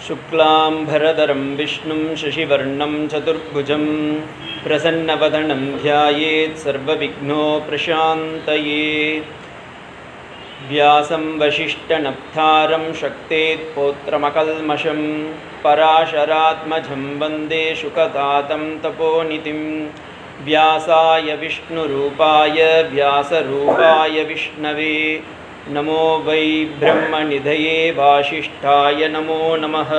शुक्लाम्भरधरं विष्णुं शशिवर्णं चतुर्भुजं प्रसन्नवदनं ध्यायेत् सर्वविघ्नोपशान्तये व्यासं वसिष्ठनप्तारं शक्तेत् पौत्रमकल्मषं पराशरात्मजं वन्दे शुकतातं तपोनितिं व्यासाय विष्णुरूपाय व्यासरूपाय विष्णवे नमो वै ब्रह्मनिधये वासिष्ठाय नमो नमः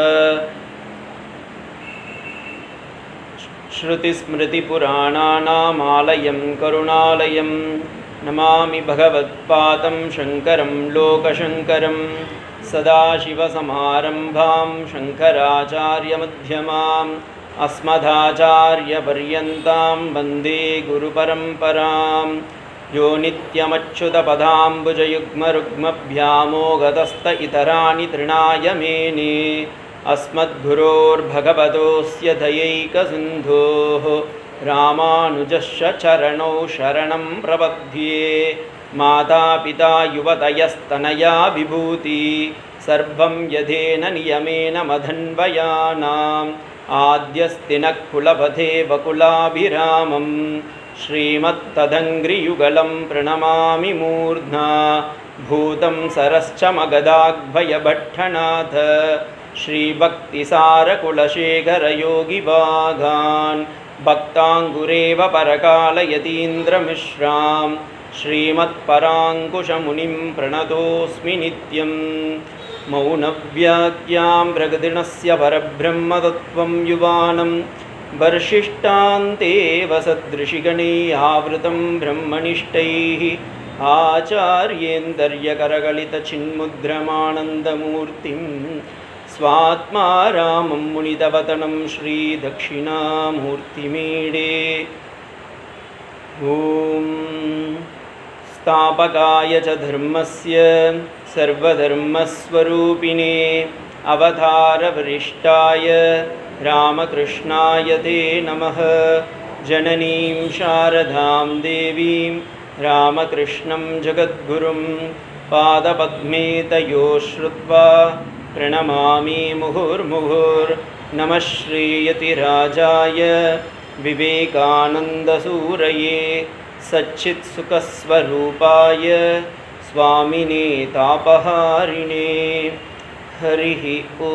श्रुतिस्मृतिपुराणानामालयं करुणालयं नमामि भगवत्पादं शङ्करं लोकशङ्करं सदाशिवसमारम्भां शङ्कराचार्यमध्यमाम् अस्मदाचार्यपर्यन्तां वन्दे गुरुपरम्परां यो नित्यमच्युतपदाम्बुजयुग्मरुग्मभ्यामोगतस्त इतराणि तृणाय मेने अस्मद्गुरोर्भगवतोऽस्य दयैकसिन्धोः रामानुजस्य चरणौ शरणं प्रपद्ये मातापिता युवतयस्तनया विभूति सर्वं यथेन नियमेन मधन्वयानाम् आद्यस्ति नः कुलपथे वकुलाभिरामं श्रीमत्तदङ्घ्रियुगलं प्रणमामि मूर्ध्ना भूतं सरश्च मगदाग्भयभट्टनाथ श्रीभक्तिसारकुलशेखरयोगिवाघान् भक्ताङ्कुरेव परकालयतीन्द्रमिश्रां श्रीमत्पराङ्कुशमुनिं प्रणतोऽस्मि नित्यम् मौनव्याख्यां प्रगतिणस्य परब्रह्मतत्त्वं युवानं वर्षिष्टान्ते वसदृशिगणे आवृतं ब्रह्मनिष्ठैः आचार्येन्दर्यकरगलितचिन्मुद्रमानन्दमूर्तिं स्वात्मा रामं मुनितवतनं श्रीदक्षिणामूर्तिमीडे ॐ स्थापकाय च धर्मस्य सर्वधर्मस्वरूपिणे अवतारवरिष्ठाय रामकृष्णाय ते नमः जननीं शारदां देवीं रामकृष्णं जगद्गुरुं पादपद्मे तयो श्रुत्वा प्रणमामि मुहुर्मुहुर्नमः श्रीयतिराजाय विवेकानन्दसूरये सच्चित्सुखस्वरूपाय स्वामिने तापहारिणे हरिः ॐ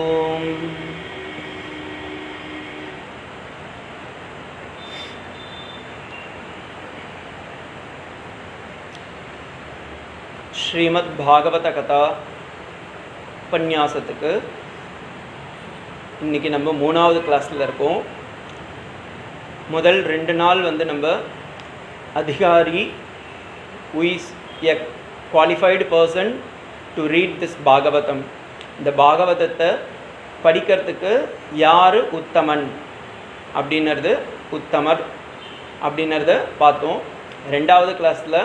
ஸ்ரீமத் பாகவத கதா உபன்யாசத்துக்கு இன்றைக்கி நம்ம மூணாவது கிளாஸில் இருக்கோம் முதல் ரெண்டு நாள் வந்து நம்ம அதிகாரி who is a qualified person to read this Bhagavatam இந்த பாகவதத்தை படிக்கிறதுக்கு யார் உத்தமன் அப்படின்றது உத்தமர் அப்படின்றத பார்த்தோம் ரெண்டாவது கிளாஸில்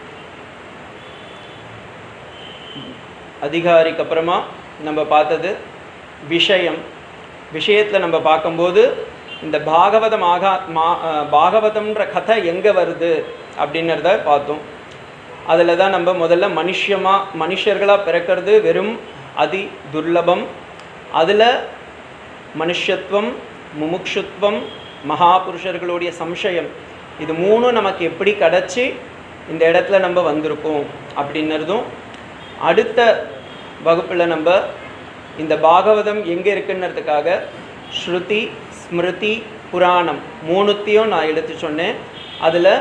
அதிகாரிக்கு அப்புறமா நம்ம பார்த்தது விஷயம் விஷயத்தில் நம்ம பார்க்கும்போது இந்த பாகவதம் ஆகா மா பாகவதம்ன்ற கதை எங்கே வருது அப்படின்றத பார்த்தோம் அதில் தான் நம்ம முதல்ல மனுஷமாக மனுஷர்களாக பிறக்கிறது வெறும் அதி துர்லபம் அதில் மனுஷத்துவம் முமுட்சுத்துவம் மகாபுருஷர்களுடைய சம்சயம் இது மூணும் நமக்கு எப்படி கிடச்சி இந்த இடத்துல நம்ம வந்திருக்கோம் அப்படின்னதும் அடுத்த வகுப்பில் நம்ம இந்த பாகவதம் எங்கே இருக்குன்றதுக்காக ஸ்ருதி ஸ்மிருதி புராணம் மூணுத்தையும் நான் எடுத்து சொன்னேன் அதில்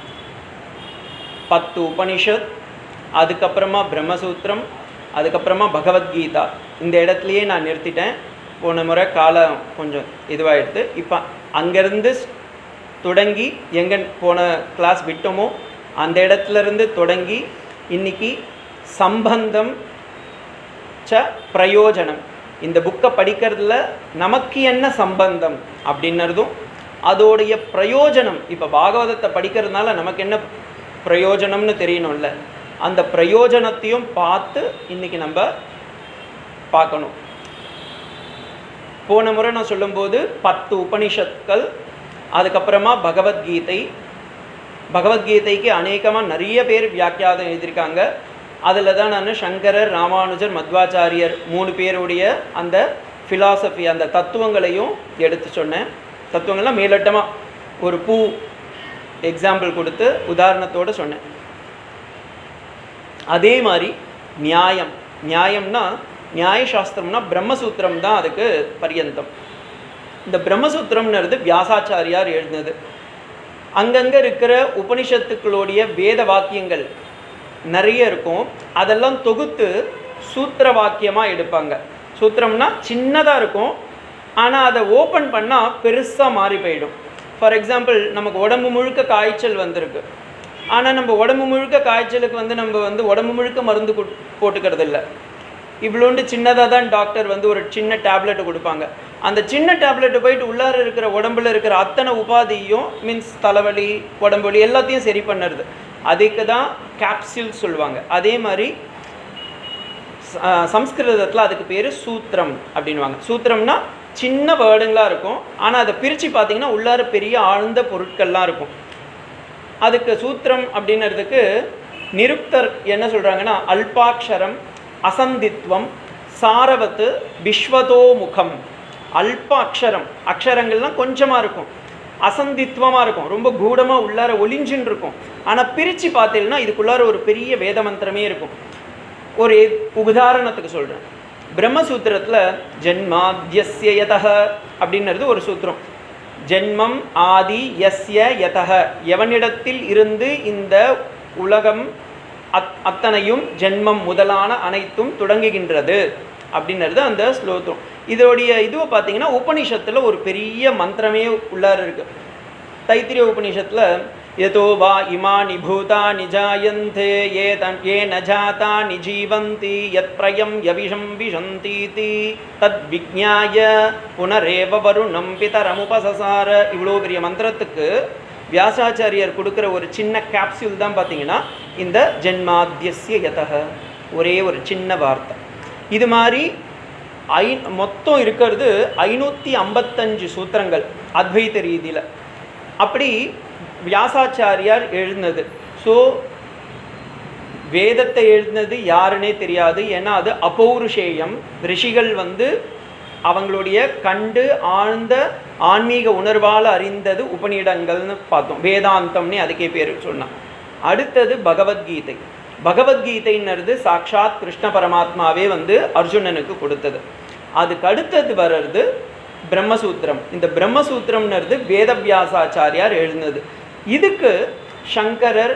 பத்து உபனிஷத் அதுக்கப்புறமா பிரம்மசூத்திரம் அதுக்கப்புறமா பகவத்கீதா இந்த இடத்துலையே நான் நிறுத்திட்டேன் போன முறை காலம் கொஞ்சம் இதுவாகிடுது இப்போ அங்கேருந்து தொடங்கி எங்கே போன கிளாஸ் விட்டோமோ அந்த இடத்துலேருந்து தொடங்கி இன்றைக்கி சம்பந்தம் ச பிரயோஜனம் இந்த புக்கை படிக்கிறதுல நமக்கு என்ன சம்பந்தம் அப்படின்னதும் அதோடைய பிரயோஜனம் இப்போ பாகவதத்தை படிக்கிறதுனால நமக்கு என்ன பிரயோஜனம்னு தெரியணும்ல அந்த பிரயோஜனத்தையும் பார்த்து இன்றைக்கி நம்ம பார்க்கணும் போன முறை நான் சொல்லும்போது பத்து உபனிஷத்கள் அதுக்கப்புறமா பகவத்கீதை பகவத்கீதைக்கு அநேகமாக நிறைய பேர் வியாக்கியாதம் எழுதியிருக்காங்க அதில் தான் நான் சங்கரர் ராமானுஜர் மத்வாச்சாரியர் மூணு பேருடைய அந்த ஃபிலாசபி அந்த தத்துவங்களையும் எடுத்து சொன்னேன் தத்துவங்கள்லாம் மேலோட்டமாக ஒரு பூ எக்ஸாம்பிள் கொடுத்து உதாரணத்தோடு சொன்னேன் அதே மாதிரி நியாயம் நியாயம்னா நியாயசாஸ்திரம்னா பிரம்மசூத்திரம் தான் அதுக்கு பரியந்தம் இந்த பிரம்மசூத்திரம்ன்றது வியாசாச்சாரியார் எழுதினது அங்கங்கே இருக்கிற உபனிஷத்துக்களுடைய வேத வாக்கியங்கள் நிறைய இருக்கும் அதெல்லாம் தொகுத்து சூத்திர வாக்கியமாக எடுப்பாங்க சூத்திரம்னா சின்னதாக இருக்கும் ஆனால் அதை ஓப்பன் பண்ணால் பெருசாக மாறி போயிடும் ஃபார் எக்ஸாம்பிள் நமக்கு உடம்பு முழுக்க காய்ச்சல் வந்திருக்கு ஆனால் நம்ம உடம்பு முழுக்க காய்ச்சலுக்கு வந்து நம்ம வந்து உடம்பு முழுக்க மருந்து கொடு போட்டுக்கிறது இல்லை இவ்வளோண்டு சின்னதாக தான் டாக்டர் வந்து ஒரு சின்ன டேப்லெட் கொடுப்பாங்க அந்த சின்ன டேப்லெட்டு போயிட்டு உள்ளார இருக்கிற உடம்புல இருக்கிற அத்தனை உபாதியும் மீன்ஸ் தலைவலி உடம்பு வலி எல்லாத்தையும் சரி பண்ணுறது அதுக்கு தான் கேப்சியூல் சொல்லுவாங்க அதே மாதிரி சம்ஸ்கிருதத்தில் அதுக்கு பேர் சூத்திரம் அப்படின்வாங்க சூத்திரம்னா சின்ன வேர்டுங்களாக இருக்கும் ஆனால் அதை பிரித்து பார்த்தீங்கன்னா உள்ளார பெரிய ஆழ்ந்த பொருட்கள்லாம் இருக்கும் அதுக்கு சூத்திரம் அப்படின்றதுக்கு நிருப்தர் என்ன சொல்கிறாங்கன்னா அல்பாட்சரம் அசந்தித்வம் சாரவத்து விஸ்வதோமுகம் அல்ப அக்ஷரம் அக்ஷரங்கள்லாம் கொஞ்சமாக இருக்கும் அசந்தித்வமாக இருக்கும் ரொம்ப கூடமாக உள்ளார ஒளிஞ்சுன்னு இருக்கும் ஆனால் பிரித்து பார்த்தீங்கன்னா இதுக்குள்ளார ஒரு பெரிய வேத மந்திரமே இருக்கும் ஒரு உதாரணத்துக்கு சொல்கிறேன் பிரம்மசூத்திரத்தில் ஜென்மாத்யஸ்ய யதக அப்படின்றது ஒரு சூத்திரம் ஜென்மம் ஆதி யஸ்ய யதக எவனிடத்தில் இருந்து இந்த உலகம் அத் அத்தனையும் ஜென்மம் முதலான அனைத்தும் தொடங்குகின்றது அப்படின்றது அந்த ஸ்லோத்திரம் இதோடைய இதுவை பார்த்தீங்கன்னா உபனிஷத்தில் ஒரு பெரிய மந்திரமே உள்ளார இருக்கு தைத்திரிய உபனிஷத்தில் यतो वा इमानि भूतानि जायन्ते ये तन् ये न जातानि जीवन्ति यत्प्रयं यविषं विशन्तीति तद्विज्ञाय புனரேவ வருணம் பிதரமுபசசார இவ்வளோ பெரிய மந்திரத்துக்கு வியாசாச்சாரியர் கொடுக்குற ஒரு சின்ன கேப்சியூல் தான் பார்த்தீங்கன்னா இந்த ஜென்மாத்தியஸ்ய யதக ஒரே ஒரு சின்ன வார்த்தை இது மாதிரி ஐ மொத்தம் இருக்கிறது ஐநூற்றி ஐம்பத்தஞ்சு சூத்திரங்கள் அத்வைத ரீதியில் அப்படி வியாசாச்சாரியார் எழுதினது ஸோ வேதத்தை எழுதினது யாருன்னே தெரியாது ஏன்னா அது அபௌருஷேயம் ரிஷிகள் வந்து அவங்களுடைய கண்டு ஆழ்ந்த ஆன்மீக உணர்வால் அறிந்தது உபநிடங்கள்னு பார்த்தோம் வேதாந்தம்னே அதுக்கே பேர் சொன்னான் அடுத்தது பகவத்கீதை பகவத்கீதைன்றது சாக்ஷாத் கிருஷ்ண பரமாத்மாவே வந்து அர்ஜுனனுக்கு கொடுத்தது அதுக்கு அடுத்தது வர்றது பிரம்மசூத்திரம் இந்த பிரம்மசூத்திரம்ன்றது வேதவியாசாச்சாரியார் எழுதினது இதுக்கு சங்கரர்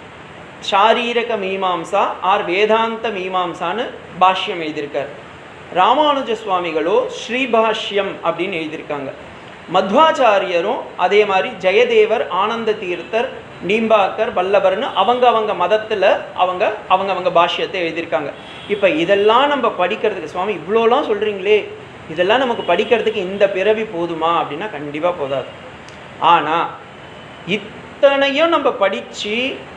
சாரீரக மீமாம்சா ஆர் வேதாந்த மீமாம்சான்னு பாஷ்யம் எழுதியிருக்கார் ராமானுஜ சுவாமிகளோ ஸ்ரீபாஷ்யம் அப்படின்னு எழுதியிருக்காங்க மத்வாச்சாரியரும் அதே மாதிரி ஜெயதேவர் ஆனந்த தீர்த்தர் நீம்பாக்கர் வல்லவர்னு அவங்க அவங்க மதத்தில் அவங்க அவங்க அவங்க பாஷ்யத்தை எழுதியிருக்காங்க இப்போ இதெல்லாம் நம்ம படிக்கிறதுக்கு சுவாமி இவ்வளோலாம் சொல்கிறீங்களே இதெல்லாம் நமக்கு படிக்கிறதுக்கு இந்த பிறவி போதுமா அப்படின்னா கண்டிப்பாக போதாது ஆனால் இத்தனையும் நம்ம படித்து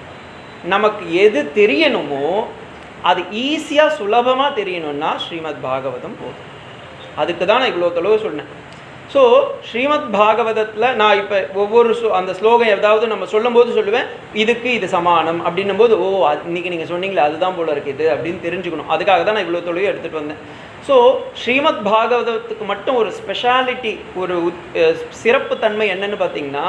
நமக்கு எது தெரியணுமோ அது ஈஸியாக சுலபமாக தெரியணும்னா ஸ்ரீமத் பாகவதம் போதும் அதுக்கு தான் நான் இவ்வளோ தொலைவு சொன்னேன் ஸோ ஸ்ரீமத் பாகவதத்தில் நான் இப்போ ஒவ்வொரு ஸ்லோ அந்த ஸ்லோகம் ஏதாவது நம்ம சொல்லும்போது சொல்லுவேன் இதுக்கு இது சமானம் அப்படின்னும் போது ஓ அது இன்னைக்கு நீங்கள் சொன்னீங்களே அதுதான் போல இருக்குது அப்படின்னு தெரிஞ்சுக்கணும் அதுக்காக தான் நான் இவ்வளோ தொலைவு எடுத்துகிட்டு வந்தேன் ஸோ ஸ்ரீமத் பாகவதத்துக்கு மட்டும் ஒரு ஸ்பெஷாலிட்டி ஒரு உத்- அஹ் சிறப்பு தன்மை என்னன்னு பார்த்தீங்கன்னா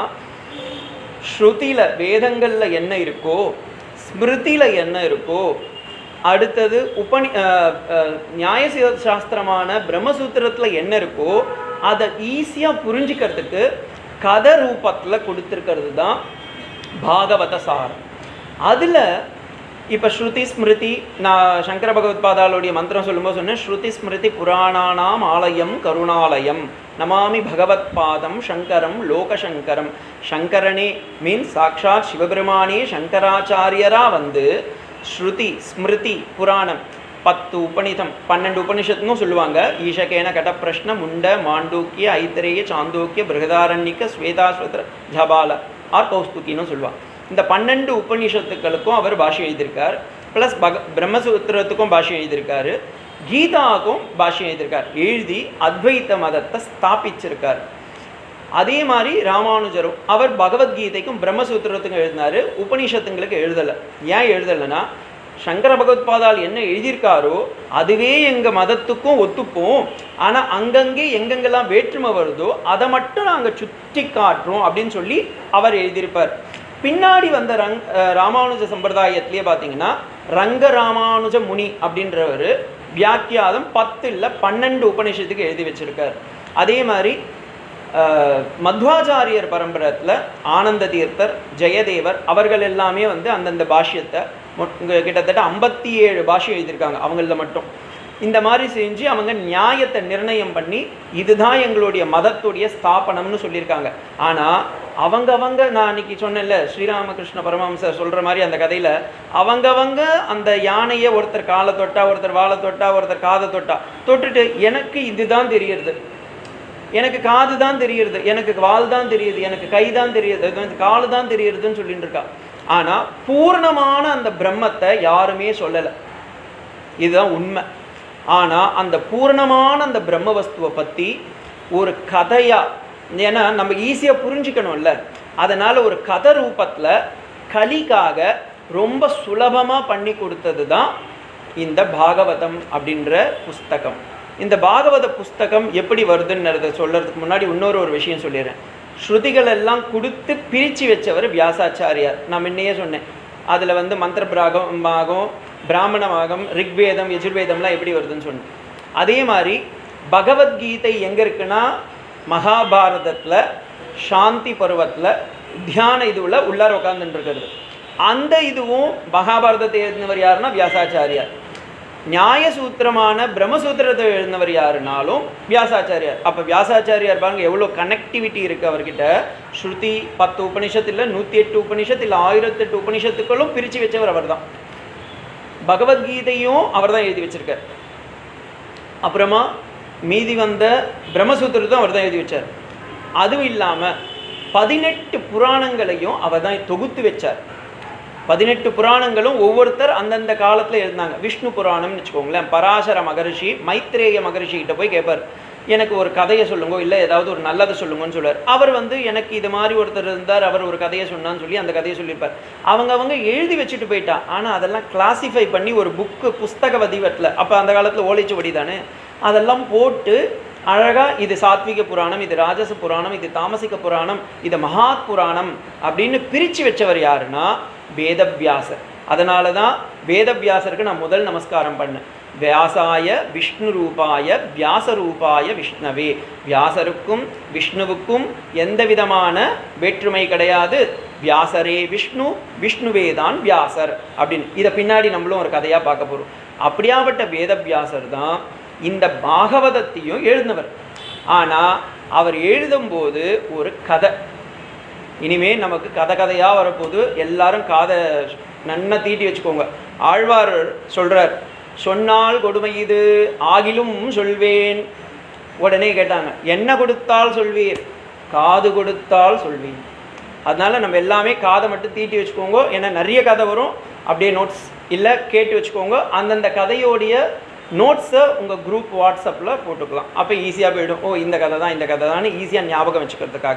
ஸ்ருதியில் வேதங்களில் என்ன இருக்கோ ஸ்மிருதியில் என்ன இருக்கோ அடுத்தது உபனி அஹ், அஹ், நியாய சா- சாஸ்திரமான பிரம்மசூத்திரத்தில் என்ன இருக்கோ அதை ஈஸியாக புரிஞ்சுக்கிறதுக்கு கதை ரூபத்தில் கொடுத்துருக்கிறது தான் பாகவத சாரம் அதில் இப்போ ஸ்ருதி ஸ்மிருதி நான் சங்கர பகவத்பாதாளுடைய மந்திரம் சொல்லும்போது சொன்னேன் ஸ்ருதி ஸ்மிருதி புராணானாம் ஆலயம் கருணாலயம் நமாமி பகவத் பாதம் சங்கரம் லோகசங்கரம் சங்கரனே மீன்ஸ் சாக்ஷாத் சிவபெருமானே சங்கராச்சாரியரா வந்து ஸ்ருதி ஸ்மிருதி புராணம் பத்து உபநிதம் பன்னெண்டு உபனிஷத்துன்னு சொல்லுவாங்க ஈஷகேன கடப்பிரஷ்ன முண்ட மாண்டூக்கிய ஐத்தரேய சாந்தோக்கிய பிருகதாரண்யக்க ஸ்வேதாஸ்வத்ர ஜபால ஆர் கௌஸ்துக்கின்னு சொல்லுவாங்க இந்த பன்னெண்டு உபநிஷத்துக்களுக்கும் அவர் பாஷ்யம் எழுதியிருக்கார் ப்ளஸ் பக பிரம்மசூத்திரத்துக்கும் பாஷ்யம் எழுதியிருக்காரு கீதாவுக்கும் பாஷ்யம் எழுதியிருக்கார் எழுதி அத்வைத்த மதத்தை ஸ்தாபிச்சிருக்கார் அதே மாதிரி ராமானுஜரும் அவர் பகவத்கீதைக்கும் பிரம்மசூத்திரத்துக்கும் எழுதினாரு உபனிஷத்துங்களுக்கு எழுதலை ஏன் எழுதலைன்னா சங்கர பகவத்பாதால் என்ன எழுதியிருக்காரோ அதுவே எங்கள் மதத்துக்கும் ஒத்துப்போம் ஆனால் அங்கங்கே எங்கெங்கெல்லாம் வேற்றுமை வருதோ அதை மட்டும் நாங்கள் சுற்றி காட்டுறோம் அப்படின்னு சொல்லி அவர் எழுதியிருப்பார் பின்னாடி வந்த ரங் அஹ் ராமானுஜ சம்பிரதாயத்திலேயே பார்த்தீங்கன்னா ரங்க ராமானுஜ முனி அப்படின்றவர் வியாக்கியாதம் பத்து இல்லை பன்னெண்டு உபநிஷத்துக்கு எழுதி வச்சிருக்கார் அதே மாதிரி அஹ், மத்வாச்சாரியர் பரம்பரத்தில் ஆனந்த தீர்த்தர் ஜெயதேவர் அவர்கள் எல்லாமே வந்து அந்தந்த பாஷ்யத்தை மொ- இங்க கிட்டத்தட்ட ஐம்பத்தி ஏழு பாஷ்யம் எழுதியிருக்காங்க அவங்கள மட்டும் இந்த மாதிரி செஞ்சு அவங்க நியாயத்தை நிர்ணயம் பண்ணி இதுதான் எங்களுடைய மதத்துடைய ஸ்தாபனம்னு சொல்லியிருக்காங்க ஆனால் அவங்க அவங்க நான் அன்னைக்கு சொன்னேன்ல ஸ்ரீராமகிருஷ்ண பரமஹம்சர் சொல்கிற மாதிரி அந்த கதையில் அவங்கவங்க அந்த யானையை ஒருத்தர் காலை தொட்டா ஒருத்தர் வாழை தொட்டா ஒருத்தர் காதை தொட்டா தொட்டுட்டு எனக்கு இதுதான் தெரியறது எனக்கு காது தான் தெரியுது எனக்கு வால் தான் தெரியுது எனக்கு கை தான் தெரியுது எனக்கு காலு தான் தெரியுதுன்னு சொல்லிட்டு இருக்கா ஆனால் பூர்ணமான அந்த பிரம்மத்தை யாருமே சொல்லலை இதுதான் உண்மை ஆனால் அந்த பூர்ணமான அந்த பிரம்ம வஸ்துவை பற்றி ஒரு கதையாக ஏன்னா நம்ம ஈஸியாக புரிஞ்சுக்கணும்ல அதனால் ஒரு கதை ரூபத்தில் கலிக்காக ரொம்ப சுலபமாக பண்ணி கொடுத்தது தான் இந்த பாகவதம் அப்படின்ற புஸ்தகம் இந்த பாகவத புஸ்தகம் எப்படி வருதுன்றத சொல்கிறதுக்கு முன்னாடி இன்னொரு ஒரு விஷயம் சொல்லிடுறேன் ஸ்ருதிகள் எல்லாம் கொடுத்து பிரித்து வச்சவர் வியாசாச்சாரியார் நான் முன்னையே சொன்னேன் அதில் வந்து மந்திர பிராகமாகும் பிராமணமாகம் ரிக்வேதம் யஜுர்வேதம்லாம் எப்படி வருதுன்னு சொன்னேன் அதே மாதிரி பகவத்கீதை எங்கே இருக்குன்னா மகாபாரதத்தில் சாந்தி பருவத்தில் தியான இதுவில் உள்ளார உட்காந்துட்டு இருக்கிறது அந்த இதுவும் மகாபாரதத்தை எழுதினவர் யாருன்னா வியாசாச்சாரியார் நியாயசூத்திரமான பிரம்மசூத்திரத்தை எழுதினவர் யாருனாலும் வியாசாச்சாரியார் அப்போ வியாசாச்சாரியார் பாருங்க எவ்வளோ கனெக்டிவிட்டி இருக்குது அவர்கிட்ட ஸ்ருதி பத்து உபனிஷத்து இல்லை நூற்றி எட்டு உபனிஷத்து இல்லை ஆயிரத்தெட்டு உபனிஷத்துக்களும் பிரித்து வச்சவர் அவர் தான் பகவத்கீதையும் அவர் தான் எழுதி வச்சிருக்கார் அப்புறமா மீதி வந்த பிரம்மசூத்திரத்தையும் அவர் தான் எழுதி வச்சார் அதுவும் இல்லாமல் பதினெட்டு புராணங்களையும் அவர் தான் தொகுத்து வச்சார் பதினெட்டு புராணங்களும் ஒவ்வொருத்தர் அந்தந்த காலத்தில் எழுதினாங்க விஷ்ணு புராணம்னு வச்சுக்கோங்களேன் பராசர மகரிஷி மைத்ரேய மகரிஷி கிட்ட போய் கேட்பார் எனக்கு ஒரு கதையை சொல்லுங்க இல்லை ஏதாவது ஒரு நல்லதை சொல்லுங்கன்னு சொல்லுவார் அவர் வந்து எனக்கு இது மாதிரி ஒருத்தர் இருந்தார் அவர் ஒரு கதையை சொன்னான்னு சொல்லி அந்த கதையை சொல்லியிருப்பார் அவங்க அவங்க எழுதி வச்சுட்டு போயிட்டா ஆனால் அதெல்லாம் கிளாசிஃபை பண்ணி ஒரு புக்கு புஸ்தக வடிவத்தில் அப்போ அந்த காலத்தில் ஓலைச்சுவடி தானே அதெல்லாம் போட்டு அழகாக இது சாத்விக புராணம் இது ராஜச புராணம் இது தாமசிக புராணம் இது மகாத் புராணம் அப்படின்னு பிரித்து வச்சவர் யாருன்னா வேதவியாசர் அதனால தான் வேதவியாசருக்கு நான் முதல் நமஸ்காரம் பண்ணேன் வியாசாய விஷ்ணு ரூபாய வியாச ரூபாய விஷ்ணவே வியாசருக்கும் விஷ்ணுவுக்கும் எந்த விதமான வேற்றுமை கிடையாது வியாசரே விஷ்ணு விஷ்ணுவே தான் வியாசர் அப்படின்னு இதை பின்னாடி நம்மளும் ஒரு கதையாக பார்க்க போகிறோம் அப்படியாப்பட்ட வேதவியாசர் தான் இந்த பாகவதத்தையும் எழுதினவர் ஆனால் அவர் எழுதும்போது ஒரு கதை இனிமே நமக்கு கதை கதையாக வரப்போது எல்லாரும் காதை நன்னா தீட்டி வச்சுக்கோங்க ஆழ்வார் சொல்றார் சொன்னால் கொடுமை இது ஆகிலும் சொல்வேன் உடனே கேட்டாங்க என்ன கொடுத்தால் சொல்வீர் காது கொடுத்தால் சொல்வீர் அதனால நம்ம எல்லாமே காதை மட்டும் தீட்டி வச்சுக்கோங்க ஏன்னா நிறைய கதை வரும் அப்படியே நோட்ஸ் இல்லை கேட்டு வச்சுக்கோங்க அந்தந்த கதையோடைய நோட்ஸை உங்கள் குரூப் வாட்ஸ்அப்பில் போட்டுக்கலாம் அப்போ ஈஸியாக போயிடும் ஓ இந்த கதை தான் இந்த கதை தான் ஈஸியாக ஞாபகம் வச்சுக்கிறதுக்காக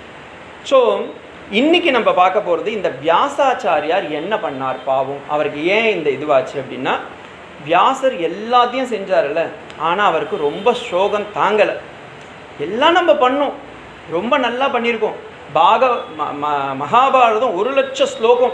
ஸோ இன்னைக்கு நம்ம பார்க்க போகிறது இந்த வியாசாச்சாரியார் என்ன பண்ணார் பாவம் அவருக்கு ஏன் இந்த இதுவாச்சு அப்படின்னா வியாசர் எல்லாத்தையும் செஞ்சார்ல ஆனால் அவருக்கு ரொம்ப சோகம் தாங்கலை எல்லாம் நம்ம பண்ணோம் ரொம்ப நல்லா பண்ணியிருக்கோம் பாக ம- ம- மகாபாரதம் ஒரு லட்சம் ஸ்லோகம்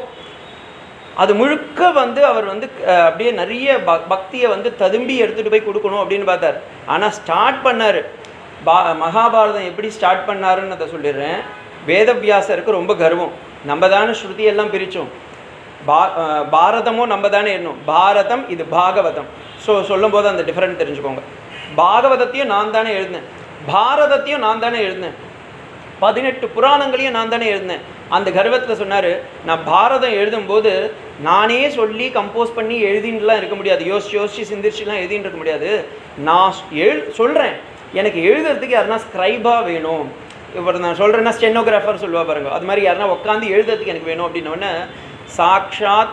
அது முழுக்க வந்து அவர் வந்து அஹ், அப்படியே நிறைய ப பக்தியை வந்து ததும்பி எடுத்துகிட்டு போய் கொடுக்கணும் அப்படின்னு பார்த்தார் ஆனால் ஸ்டார்ட் பண்ணார் பா மகாபாரதம் எப்படி ஸ்டார்ட் பண்ணாருன்னு அதை சொல்லிடுறேன் வேதவியாசருக்கு ரொம்ப கர்வம் நம்ம தானே ஸ்ருதி எல்லாம் பிரித்தோம் பா அஹ், பாரதமும் நம்ம தானே எண்ணும் பாரதம் இது பாகவதம் ஸோ சொல்லும்போது அந்த டிஃப்ரெண்ட் தெரிஞ்சுக்கோங்க பாகவதத்தையும் நான் தானே எழுதினேன் பாரதத்தையும் நான் தானே எழுதினேன் பதினெட்டு புராணங்களையும் நான் தானே எழுதினேன் அந்த கர்வத்தில் சொன்னார் நான் பாரதம் எழுதும்போது நானே சொல்லி கம்போஸ் பண்ணி எழுதின்லாம் இருக்க முடியாது யோசிச்சு யோசிச்சு சிந்திச்சுலாம் எழுதின்னு இருக்க முடியாது நான் எழு சொல்கிறேன் எனக்கு எழுதுறதுக்கு யாருன்னா ஸ்க்ரைபாக வேணும் இப்போ நான் சொல்கிறேன்னா ஸ்டெனோகிராஃபர் சொல்லுவா பாருங்க அது மாதிரி யாருன்னா உட்காந்து எழுதுறதுக்கு எனக்கு வேணும் அப்படின்னோடனே சாக்ஷாத்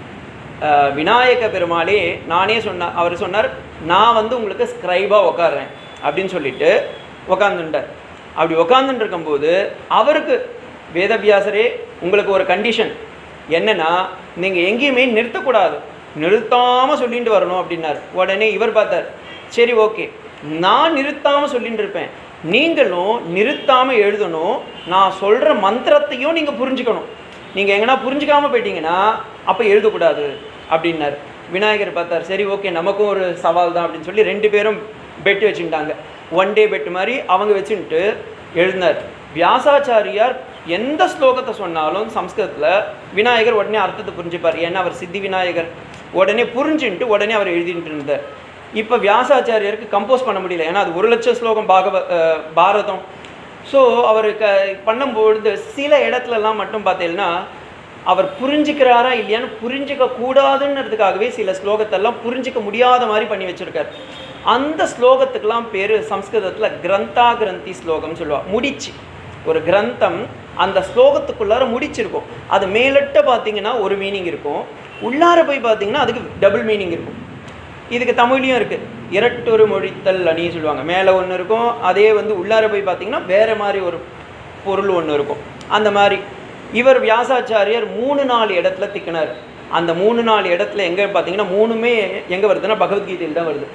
அஹ், விநாயக பெருமாளே நானே சொன்ன அவர் சொன்னார் நான் வந்து உங்களுக்கு ஸ்க்ரைபாக உட்காடுறேன் அப்படின்னு சொல்லிட்டு உக்காந்துட்டார் அப்படி உக்காந்துட்டு இருக்கும்போது அவருக்கு வேதவியாசரே உங்களுக்கு ஒரு கண்டிஷன் என்னன்னா நீங்கள் எங்கேயுமே நிறுத்தக்கூடாது நிறுத்தாமல் சொல்லிட்டு வரணும் அப்படின்னாரு உடனே இவர் பார்த்தார் சரி ஓகே நான் நிறுத்தாமல் சொல்லிட்டு இருப்பேன் நீங்களும் நிறுத்தாமல் எழுதணும் நான் சொல்கிற மந்திரத்தையும் நீங்கள் புரிஞ்சுக்கணும் நீங்கள் எங்கன்னா புரிஞ்சுக்காம போயிட்டீங்கன்னா அப்போ எழுதக்கூடாது அப்படின்னாரு விநாயகர் பார்த்தார் சரி ஓகே நமக்கும் ஒரு சவால் தான் அப்படின்னு சொல்லி ரெண்டு பேரும் பெட் வச்சுட்டாங்க ஒன் டே பெட் மாதிரி அவங்க வச்சுட்டு எழுதினார் வியாசாச்சாரியார் எந்த ஸ்லோகத்தை சொன்னாலும் சம்ஸ்கிருதத்தில் விநாயகர் உடனே அர்த்தத்தை புரிஞ்சுப்பார் ஏன்னா அவர் சித்தி விநாயகர் உடனே புரிஞ்சுன்ட்டு உடனே அவர் எழுதிட்டு இருந்தார் இப்போ வியாசாச்சாரியருக்கு கம்போஸ் பண்ண முடியல ஏன்னா அது ஒரு லட்சம் ஸ்லோகம் பாகவ அஹ், பாரதம் ஸோ அவர் க பண்ணும்பொழுது சில இடத்துலலாம் மட்டும் பார்த்தீங்கன்னா அவர் புரிஞ்சுக்கிறாரா இல்லையான்னு புரிஞ்சிக்க கூடாதுன்றதுக்காகவே சில ஸ்லோகத்தெல்லாம் புரிஞ்சிக்க முடியாத மாதிரி பண்ணி வச்சிருக்காரு அந்த ஸ்லோகத்துக்கெல்லாம் பேர் சம்ஸ்கிருதத்தில் கிரந்தா கிரந்தி ஸ்லோகம்னு சொல்லுவா முடிச்சு ஒரு கிரந்தம் அந்த ஸ்லோகத்துக்குள்ளார முடிச்சிருக்கும் அது மேலட்ட பார்த்தீங்கன்னா ஒரு மீனிங் இருக்கும் உள்ளார போய் பார்த்தீங்கன்னா அதுக்கு டபுள் மீனிங் இருக்கும் இதுக்கு தமிழ்லையும் இருக்குது இரட்டொரு மொழித்தல் அணி சொல்லுவாங்க மேலே ஒன்று இருக்கும் அதே வந்து உள்ளார போய் பார்த்தீங்கன்னா வேறு மாதிரி ஒரு பொருள் ஒன்று இருக்கும் அந்த மாதிரி இவர் வியாசாச்சாரியர் மூணு நாலு இடத்துல திக்கினார் அந்த மூணு நாலு இடத்துல எங்கே பார்த்தீங்கன்னா மூணுமே எங்கே வருதுன்னா பகவத்கீதையில் தான் வருது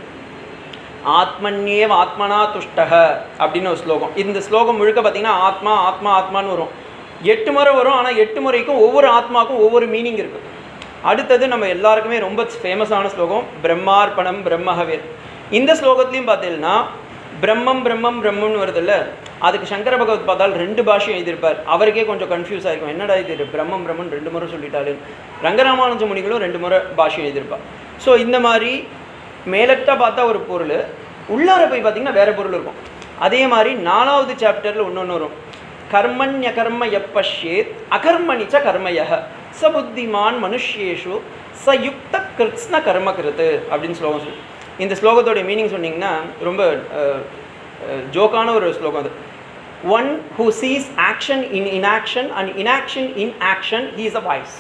ஆத்மன்யேவ ஆத்மனா துஷ்டக அப்படின்னு ஒரு ஸ்லோகம் இந்த ஸ்லோகம் முழுக்க பார்த்தீங்கன்னா ஆத்மா ஆத்மா ஆத்மான்னு வரும் எட்டு முறை வரும் ஆனால் எட்டு முறைக்கும் ஒவ்வொரு ஆத்மாக்கும் ஒவ்வொரு மீனிங் இருக்குது அடுத்தது நம்ம எல்லாருக்குமே ரொம்ப ஃபேமஸான ஸ்லோகம் பிரம்மார்ப்பணம் பிரம்மஹவேர் இந்த ஸ்லோகத்துலையும் பார்த்தீங்கன்னா பிரம்மம் பிரம்மம் பிரம்மம்னு வருதுல்ல அதுக்கு சங்கர பகவத் பார்த்தால் ரெண்டு பாஷையும் எழுதியிருப்பார் அவருக்கே கொஞ்சம் கன்ஃபியூஸ் ஆயிருக்கும் என்னடா இது பிரம்மம் பிரம்மன் ரெண்டு முறை சொல்லிட்டாரு ரங்கராமானுஜ முனிகளும் ரெண்டு முறை பாஷையும் எழுதியிருப்பார் ஸோ இந்த மாதிரி மேலட்டா பார்த்தா ஒரு பொருள் உள்ளார போய் பார்த்தீங்கன்னா வேற பொருள் இருக்கும் அதே மாதிரி நாலாவது சாப்டரில் இன்னொன்று வரும் கர்மண்ய கர்ம எப்பஷ்யேத் அகர்மணிச்ச கர்மயக ச புத்திமான் மனுஷ்யேஷு ச யுக்த கிருத்ஸ்ன கர்ம கிருத்து அப்படின்னு ஸ்லோகம் சொல்லு இந்த ஸ்லோகத்தோட மீனிங் சொன்னீங்கன்னா ரொம்ப ஜோக்கான ஒரு ஸ்லோகம் அது one who sees action in inaction and inaction in action he is a voice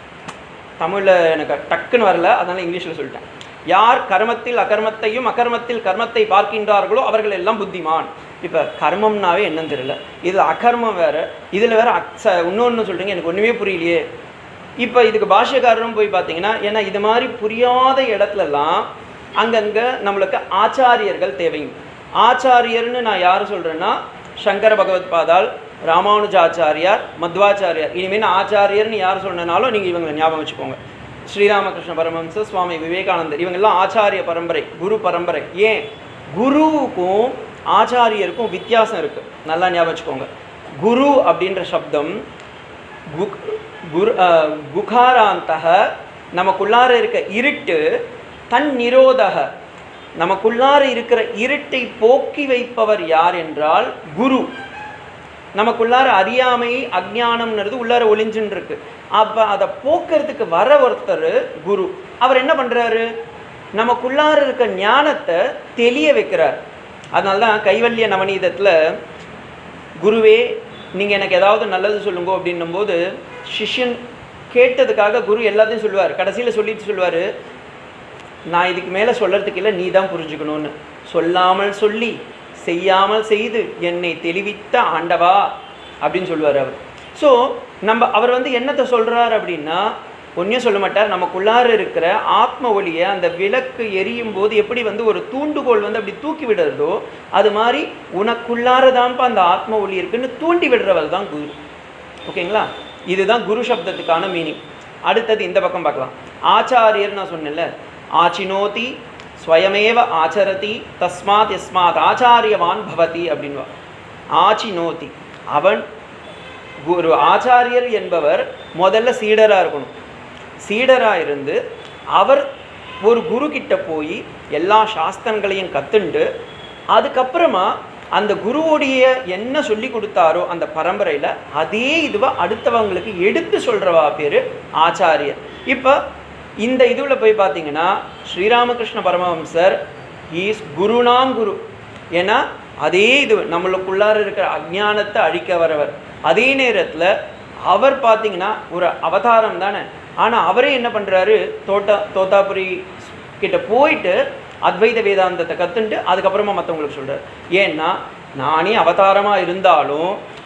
தமிழில் எனக்கு டக்குன்னு வரல அதனால் இங்கிலீஷில் சொல்லிட்டேன் யார் கர்மத்தில் அகர்மத்தையும் அகர்மத்தில் கர்மத்தை பார்க்கின்றார்களோ அவர்கள் எல்லாம் புத்திமான் இப்போ கர்மம்னாவே என்னன்னு தெரியல இதில் அகர்மம் வேறு இதில் வேறு அக்ஸ இன்னொன்று சொல்கிறீங்க எனக்கு ஒன்றுமே புரியலையே இப்போ இதுக்கு பாஷ்யக்காரரும் போய் பார்த்தீங்கன்னா ஏன்னா இது மாதிரி புரியாத இடத்துலலாம் அங்கங்கே நம்மளுக்கு ஆச்சாரியர்கள் தேவைங்க ஆச்சாரியர்னு நான் யார் சொல்கிறேன்னா சங்கர பகவத் பாதால் ராமானுஜாச்சாரியார் மத்வாச்சாரியார் இனிமேல் நான் ஆச்சாரியர்னு யார் சொன்னனாலும் நீங்கள் இவங்களை ஞாபகம் வச்சுக்கோங்க ஸ்ரீராமகிருஷ்ண பரமஹம்ச சுவாமி விவேகானந்தர் இவங்கெல்லாம் ஆச்சாரிய பரம்பரை குரு பரம்பரை ஏன் குருவுக்கும் ஆச்சாரியருக்கும் வித்தியாசம் இருக்குது நல்லா ஞாபகம் வச்சுக்கோங்க குரு அப்படின்ற சப்தம் குக் குரு அஹ், குகாராந்தக நமக்குள்ளார இருக்க இருட்டு தன் நிரோதக நமக்குள்ளார இருக்கிற இருட்டை போக்கி வைப்பவர் யார் என்றால் குரு நமக்குள்ளார அறியாமை அஜ்ஞானம்ன்றது உள்ளார ஒளிஞ்சுன்னு இருக்கு அப்போ அதை போக்குறதுக்கு வர ஒருத்தர் குரு அவர் என்ன பண்ணுறாரு நமக்குள்ளார இருக்க ஞானத்தை தெளிய வைக்கிறார் அதனால தான் கைவல்ய நவநீதத்தில் குருவே நீங்கள் எனக்கு ஏதாவது நல்லது சொல்லுங்க அப்படின்னும் போது சிஷ்யன் கேட்டதுக்காக குரு எல்லாத்தையும் சொல்லுவார் கடைசியில் சொல்லிட்டு சொல்லுவார் நான் இதுக்கு மேலே சொல்கிறதுக்கு இல்லை நீ தான் புரிஞ்சுக்கணும்னு சொல்லாமல் சொல்லி செய்யாமல் செய்து என்னை தெளிவித்த ஆண்டவா அப்படின்னு சொல்லுவார் அவர் ஸோ நம்ம அவர் வந்து என்னத்தை சொல்கிறார் அப்படின்னா ஒன்றையும் சொல்ல மாட்டார் நமக்குள்ளார இருக்கிற ஆத்ம ஒளியை அந்த விளக்கு எரியும் போது எப்படி வந்து ஒரு தூண்டுகோல் வந்து அப்படி தூக்கி விடுறதோ அது மாதிரி உனக்குள்ளார தான்ப்பா அந்த ஆத்ம ஒளி இருக்குன்னு தூண்டி விடுறவர் தான் குரு ஓகேங்களா இதுதான் குரு சப்தத்துக்கான மீனிங் அடுத்தது இந்த பக்கம் பார்க்கலாம் ஆச்சாரியர் நான் சொன்னேன்ல ஆச்சினோதி ஸ்வயமேவ ஆச்சரதி தஸ்மாத் யஸ்மாத் ஆச்சாரியவான் பவதி அப்படின்வா ஆச்சினோதி அவன் குரு ஆச்சாரியர் என்பவர் முதல்ல சீடராக இருக்கணும் சீடராக இருந்து அவர் ஒரு குரு கிட்ட போய் எல்லா சாஸ்திரங்களையும் கத்துண்டு அதுக்கப்புறமா அந்த குருவுடைய என்ன சொல்லி கொடுத்தாரோ அந்த பரம்பரையில் அதே இதுவா அடுத்தவங்களுக்கு எடுத்து சொல்கிறவா பேர் ஆச்சாரியர் இப்போ இந்த இதுவில் போய் பார்த்தீங்கன்னா ஸ்ரீராமகிருஷ்ண பரமஹம்சர் ஈஸ் குருனாம் குரு ஏன்னா அதே இது நம்மளுக்குள்ளார இருக்கிற அஜ்ஞானத்தை அழிக்க வரவர் அதே நேரத்தில் அவர் பார்த்தீங்கன்னா ஒரு அவதாரம் தானே ஆனால் அவரே என்ன பண்ணுறாரு தோட்டா தோத்தாபுரி கிட்ட போயிட்டு அத்வைத வேதாந்தத்தை கற்றுன்ட்டு அதுக்கப்புறமா மற்றவங்களுக்கு சொல்கிறார் ஏன்னா நானே அவதாரமாக இருந்தாலும்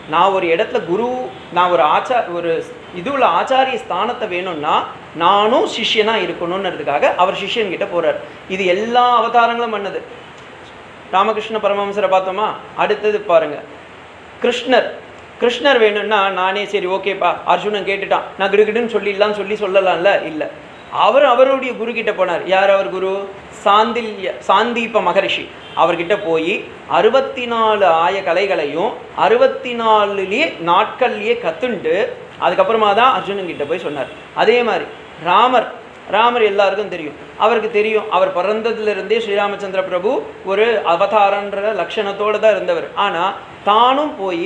நான் ஒரு இடத்துல குரு நான் ஒரு ஆச்சா ஒரு இதுல ஆச்சாரிய ஸ்தானத்தை வேணும்னா நானும் சிஷ்யனா இருக்கணும்ன்றதுக்காக அவர் சிஷ்யன் கிட்ட போறார் இது எல்லா அவதாரங்களும் பண்ணது ராமகிருஷ்ண பரமஹம்சரை பார்த்தோமா அடுத்தது பாருங்க கிருஷ்ணர் கிருஷ்ணர் வேணும்னா நானே சரி ஓகேப்பா அர்ஜுனன் கேட்டுட்டான் நான் கிடுகிடுன்னு சொல்லிடலாம் சொல்லி சொல்லலாம்ல இல்லை அவர் அவருடைய குரு கிட்ட போனார் யார் அவர் குரு சாந்தில்ய சாந்தீப மகரிஷி அவர்கிட்ட போய் அறுபத்தி நாலு ஆய கலைகளையும் அறுபத்தி நாலுலேயே நாட்கள்லேயே கத்துண்டு அதுக்கப்புறமா தான் அர்ஜுனன் கிட்ட போய் சொன்னார் அதே மாதிரி ராமர் ராமர் எல்லாருக்கும் தெரியும் அவருக்கு தெரியும் அவர் பிறந்ததுலேருந்தே ஸ்ரீராமச்சந்திர பிரபு ஒரு அவதாரன்ற லட்சணத்தோடு தான் இருந்தவர் ஆனால் தானும் போய்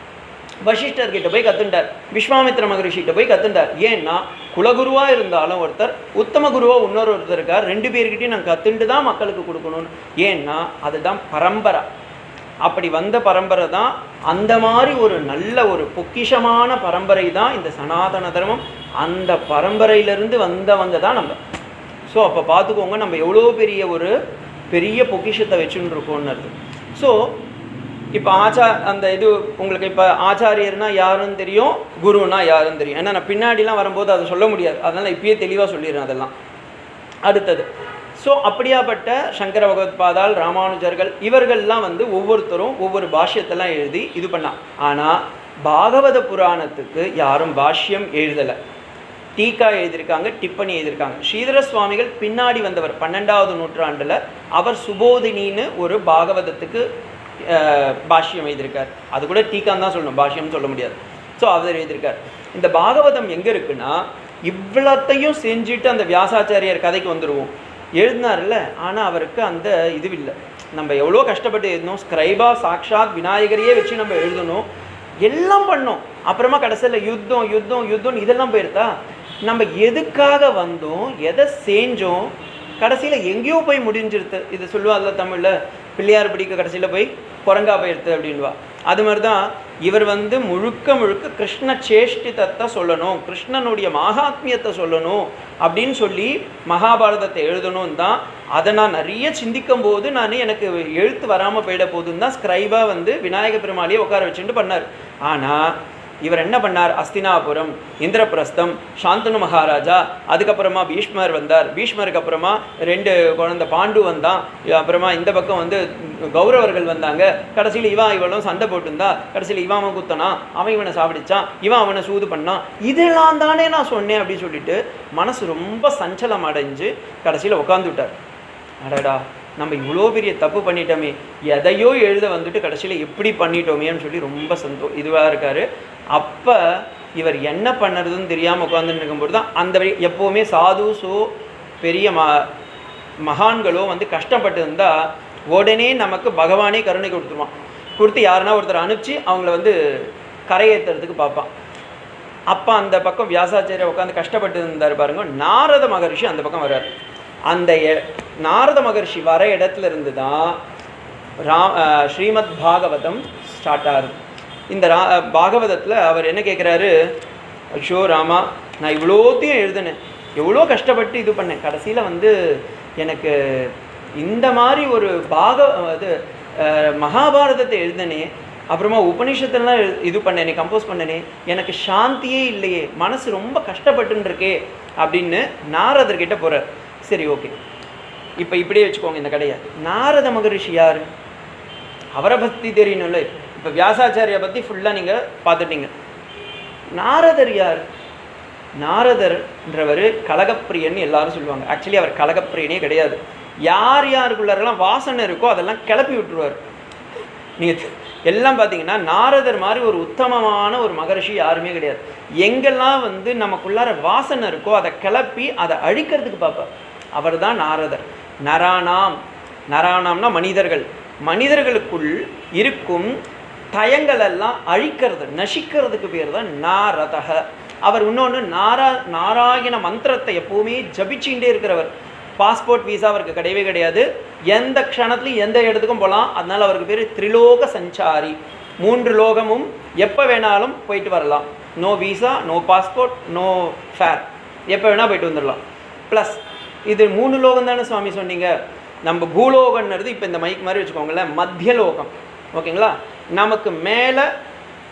வசிஷ்டர் கிட்ட போய் கத்துண்டார் விஸ்வாமித்ர மகரிஷிகிட்ட போய் கத்துண்டார் ஏன்னா குலகுருவா இருந்தாலும் ஒருத்தர் உத்தம குருவா இன்னொரு ஒருத்தர் இருக்கார் ரெண்டு பேர்கிட்டையும் நான் கத்துண்டு தான் மக்களுக்கு கொடுக்கணும்னு ஏன்னா அதுதான் பரம்பரை அப்படி வந்த பரம்பரை தான் அந்த மாதிரி ஒரு நல்ல ஒரு பொக்கிஷமான பரம்பரை தான் இந்த சனாதன தர்மம் அந்த பரம்பரையிலிருந்து வந்தவங்க தான் நம்ம ஸோ அப்போ பார்த்துக்கோங்க நம்ம எவ்வளோ பெரிய ஒரு பெரிய பொக்கிஷத்தை வச்சுன்னு இருக்கோம்னு அர்த்தம் ஸோ இப்போ ஆச்சா அந்த இது உங்களுக்கு இப்போ ஆச்சாரியர்னா யாருன்னு தெரியும் குருன்னா யாருன்னு தெரியும் ஏன்னா நான் பின்னாடிலாம் வரும்போது அதை சொல்ல முடியாது அதனால் இப்பயே தெளிவாக சொல்லிடுறேன் அதெல்லாம் அடுத்தது ஸோ அப்படியாப்பட்ட சங்கர பகவத்பாதால் ராமானுஜர்கள் இவர்கள்லாம் வந்து ஒவ்வொருத்தரும் ஒவ்வொரு பாஷ்யத்தெல்லாம் எழுதி இது பண்ணான் ஆனால் பாகவத புராணத்துக்கு யாரும் பாஷ்யம் எழுதலை டீக்கா எழுதியிருக்காங்க டிப்பனி எழுதியிருக்காங்க ஸ்ரீதர சுவாமிகள் பின்னாடி வந்தவர் பன்னெண்டாவது நூற்றாண்டில் அவர் சுபோதினின்னு ஒரு பாகவதத்துக்கு அஹ், பாஷ்யம் எழுதியிருக்கார் அது கூட டீக்கான்னு தான் சொல்லணும் பாஷ்யம்னு சொல்ல முடியாது ஸோ அவர் எழுதியிருக்கார் இந்த பாகவதம் எங்கே இருக்குன்னா இவ்வளத்தையும் செஞ்சுட்டு அந்த வியாசாச்சாரியார் கதைக்கு வந்துடுவோம் எழுதினார்ல ஆனால் அவருக்கு அந்த இது இல்லை நம்ம எவ்வளோ கஷ்டப்பட்டு எழுதணும் ஸ்கிரைபா சாக்ஷாத் விநாயகரையே வச்சு நம்ம எழுதணும் எல்லாம் பண்ணோம் அப்புறமா கடைசியில் யுத்தம் யுத்தம் யுத்தம் இதெல்லாம் போயிருத்தா நம்ம எதுக்காக வந்தோம் எதை செஞ்சோம் கடைசியில் எங்கேயோ போய் முடிஞ்சிருது இது சொல்லுவாள்ல தமிழில் பிள்ளையார் பிடிக்க கடைசியில் போய் குரங்கா போயிருது அப்படின்வா அது மாதிரி தான் இவர் வந்து முழுக்க முழுக்க கிருஷ்ண சேஷ்டிதத்தை சொல்லணும் கிருஷ்ணனுடைய மகாத்மியத்தை சொல்லணும் அப்படின்னு சொல்லி மகாபாரதத்தை எழுதணும் தான் அதை நான் நிறைய சிந்திக்கும் போது நான் எனக்கு எழுத்து வராமல் போயிட போதுன்னு தான் ஸ்கிரைபாக வந்து விநாயக பெருமாளையே உட்கார வச்சுட்டு பண்ணார் ஆனால் இவர் என்ன பண்ணார் அஸ்தினாபுரம் இந்திரபிரஸ்தம் சாந்தனு மகாராஜா அதுக்கப்புறமா பீஷ்மர் வந்தார் பீஷ்மருக்கு அப்புறமா ரெண்டு குழந்தை பாண்டு வந்தான் அப்புறமா இந்த பக்கம் வந்து கௌரவர்கள் வந்தாங்க கடைசியில் இவன் இவளும் சண்டை போட்டுருந்தா கடைசியில் இவன் அவன் குத்தனான் அவன் இவனை சாப்பிடிச்சான் இவன் அவனை சூது பண்ணான் இதெல்லாம் தானே நான் சொன்னேன் அப்படின்னு சொல்லிட்டு மனசு ரொம்ப சஞ்சலம் அடைஞ்சு கடைசியில் உட்காந்துட்டார் அடடா நம்ம இவ்வளோ பெரிய தப்பு பண்ணிட்டோமே எதையோ எழுத வந்துட்டு கடைசியில் எப்படி பண்ணிட்டோமேன்னு சொல்லி ரொம்ப சந்தோ இதுவாக இருக்கார் அப்போ இவர் என்ன பண்ணுறதுன்னு தெரியாமல் உட்காந்துட்டு இருக்கும்போது தான் அந்த வழி- எப்போவுமே சாதுஸோ பெரிய ம மகான்களோ வந்து கஷ்டப்பட்டு இருந்தால் உடனே நமக்கு பகவானே கருணை கொடுத்துருவான் கொடுத்து யாருன்னா ஒருத்தர் அனுப்பிச்சு அவங்கள வந்து கரையேற்றுறதுக்கு பார்ப்பான் அப்போ அந்த பக்கம் வியாசாச்சாரியர் உட்காந்து கஷ்டப்பட்டு இருந்தார் பாருங்க நாரத மகரிஷி அந்த பக்கம் வர்றார் அந்த எ- நாரத மகரிஷி வர இடத்துல இருந்து தான் ரா அஹ் ஸ்ரீமத் பாகவதம் ஸ்டார்ட் ஆகுது இந்த ரா பாகவதத்தில் அவர் என்ன கேட்குறாரு ஐயோ ராமா நான் இவ்வளோத்தையும் எழுதினேன் எவ்வளோ கஷ்டப்பட்டு இது பண்ணேன் கடைசியில் வந்து எனக்கு இந்த மாதிரி ஒரு பாக இது அஹ், மகாபாரதத்தை எழுதினே அப்புறமா உபனிஷத்தெல்லாம் எழு- இது பண்ணேனே கம்போஸ் பண்ணனே எனக்கு சாந்தியே இல்லையே மனசு ரொம்ப கஷ்டப்பட்டுன்னு இருக்கே அப்படின்னு நாரதர்கிட்ட போகிறார் சரி ஓகே இப்போ இப்படியே வச்சுக்கோங்க இந்த கடையை நாரத மகரிஷி யார் அவரை பற்றி தெரியணும்ல இப்போ வியாசாச்சாரியை பற்றி ஃபுல்லாக நீங்கள் பார்த்துட்டீங்க நாரதர் யார் நாரதர்ன்றவர் கலகப்பிரியன் எல்லாரும் சொல்லுவாங்க ஆக்சுவலி அவர் கலகப்பிரியனே கிடையாது யார் யாருக்குள்ளாரெல்லாம் வாசனை இருக்கோ அதெல்லாம் கிளப்பி விட்டுருவார் நீங்கள் எல்லாம் பார்த்தீங்கன்னா நாரதர் மாதிரி ஒரு உத்தமமான ஒரு மகரிஷி யாருமே கிடையாது எங்கெல்லாம் வந்து நமக்குள்ளார வாசனை இருக்கோ அதை கிளப்பி அதை அழிக்கிறதுக்கு பார்ப்பார் அவர் தான் நாரதர் நரானாம் நரானாம்னா மனிதர்கள் மனிதர்களுக்குள் இருக்கும் தயங்களெல்லாம் அழிக்கிறது நசிக்கிறதுக்கு பேர் தான் நாரதக அவர் இன்னொன்று நாரா நாராயண மந்திரத்தை எப்போவுமே ஜபிச்சுட்டே இருக்கிறவர் பாஸ்போர்ட் வீசா அவருக்கு கிடையவே கிடையாது எந்த க்ஷணத்துலையும் எந்த இடத்துக்கும் போகலாம் அதனால் அவருக்கு பேர் திரிலோக சஞ்சாரி மூன்று லோகமும் எப்போ வேணாலும் போயிட்டு வரலாம் no visa no passport no fare எப்போ வேணால் போயிட்டு வந்துடலாம் ப்ளஸ் இது மூணு லோகம் தானே சுவாமி சொன்னீங்க நம்ம பூலோகன்றது இப்போ இந்த மைக் மாதிரி வச்சுக்கோங்களேன் மத்திய லோகம் ஓகேங்களா நமக்கு மேலே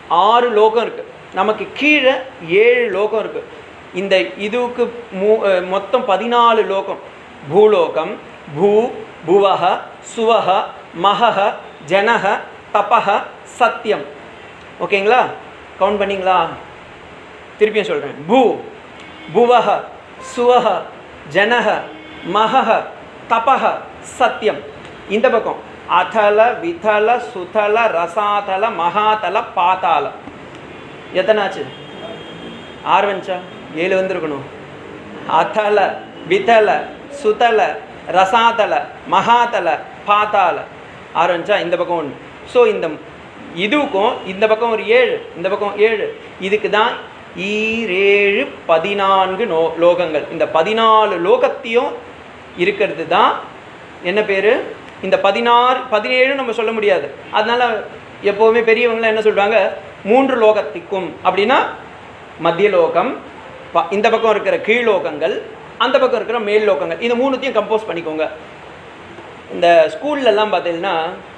ஆறு லோகம் இருக்குது நமக்கு கீழே ஏழு லோகம் இருக்குது இந்த இதுவுக்கு மூ அஹ் மொத்தம் பதினாலு லோகம் பூலோகம் பூ புவஹ சுவஹ மகஹ ஜனஹ தபஹ சத்தியம் ஓகேங்களா கவுண்ட் பண்ணீங்களா திருப்பியும் சொல்கிறேன் பூ புவஹ சுவஹ ஜனஹ மகஹ தபஹ சத்தியம் இந்த பக்கம் அதல விதல சுதல ரசாதல மகாதல பாதாள எத்தனாச்சு ஆறு வந்துச்சா ஏழு வந்திருக்கணும் அதல விதல சுதல ரசாதல மகாதல பாதாள ஆறு வந்துச்சா இந்த பக்கம் ஒன்று ஸோ இந்த இதுக்கும் இந்த பக்கம் ஒரு ஏழு இந்த பக்கம் ஏழு இதுக்கு தான் ஈரேழு பதினான்கு நோ லோகங்கள் இந்த பதினாலு லோகத்தையும் இருக்கிறது தான் என்ன பேர் இந்த பதினாறு பதினேழு நம்ம சொல்ல முடியாது அதனால எப்போவுமே பெரியவங்களாம் என்ன சொல்றாங்க மூன்று லோகத்திற்கும் அப்படின்னா மத்திய லோகம் ப- இந்த பக்கம் இருக்கிற கீழ் லோகங்கள் அந்த பக்கம் இருக்கிற மேல் லோகங்கள் இந்த மூணுத்தையும் கம்போஸ் பண்ணிக்கோங்க இந்த ஸ்கூல்ல எல்லாம் பார்த்தீங்கன்னா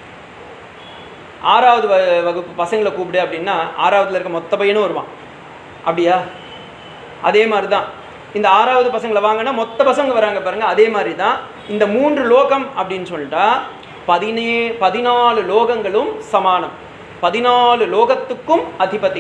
ஆறாவது வ- வகுப்பு பசங்களை கூப்பிடு அப்படின்னா ஆறாவதுல இருக்க மொத்த பையனும் வருவான் அப்படியா அதே மாதிரி தான் இந்த ஆறாவது பசங்களை வாங்கினா மொத்த பசங்க வராங்க பாருங்க அதே மாதிரி தான் இந்த மூன்று லோகம் அப்படின்னு சொல்லிட்டா பதினே பதினாலு லோகங்களும் சமானம் பதினாலு லோகத்துக்கும் அதிபதி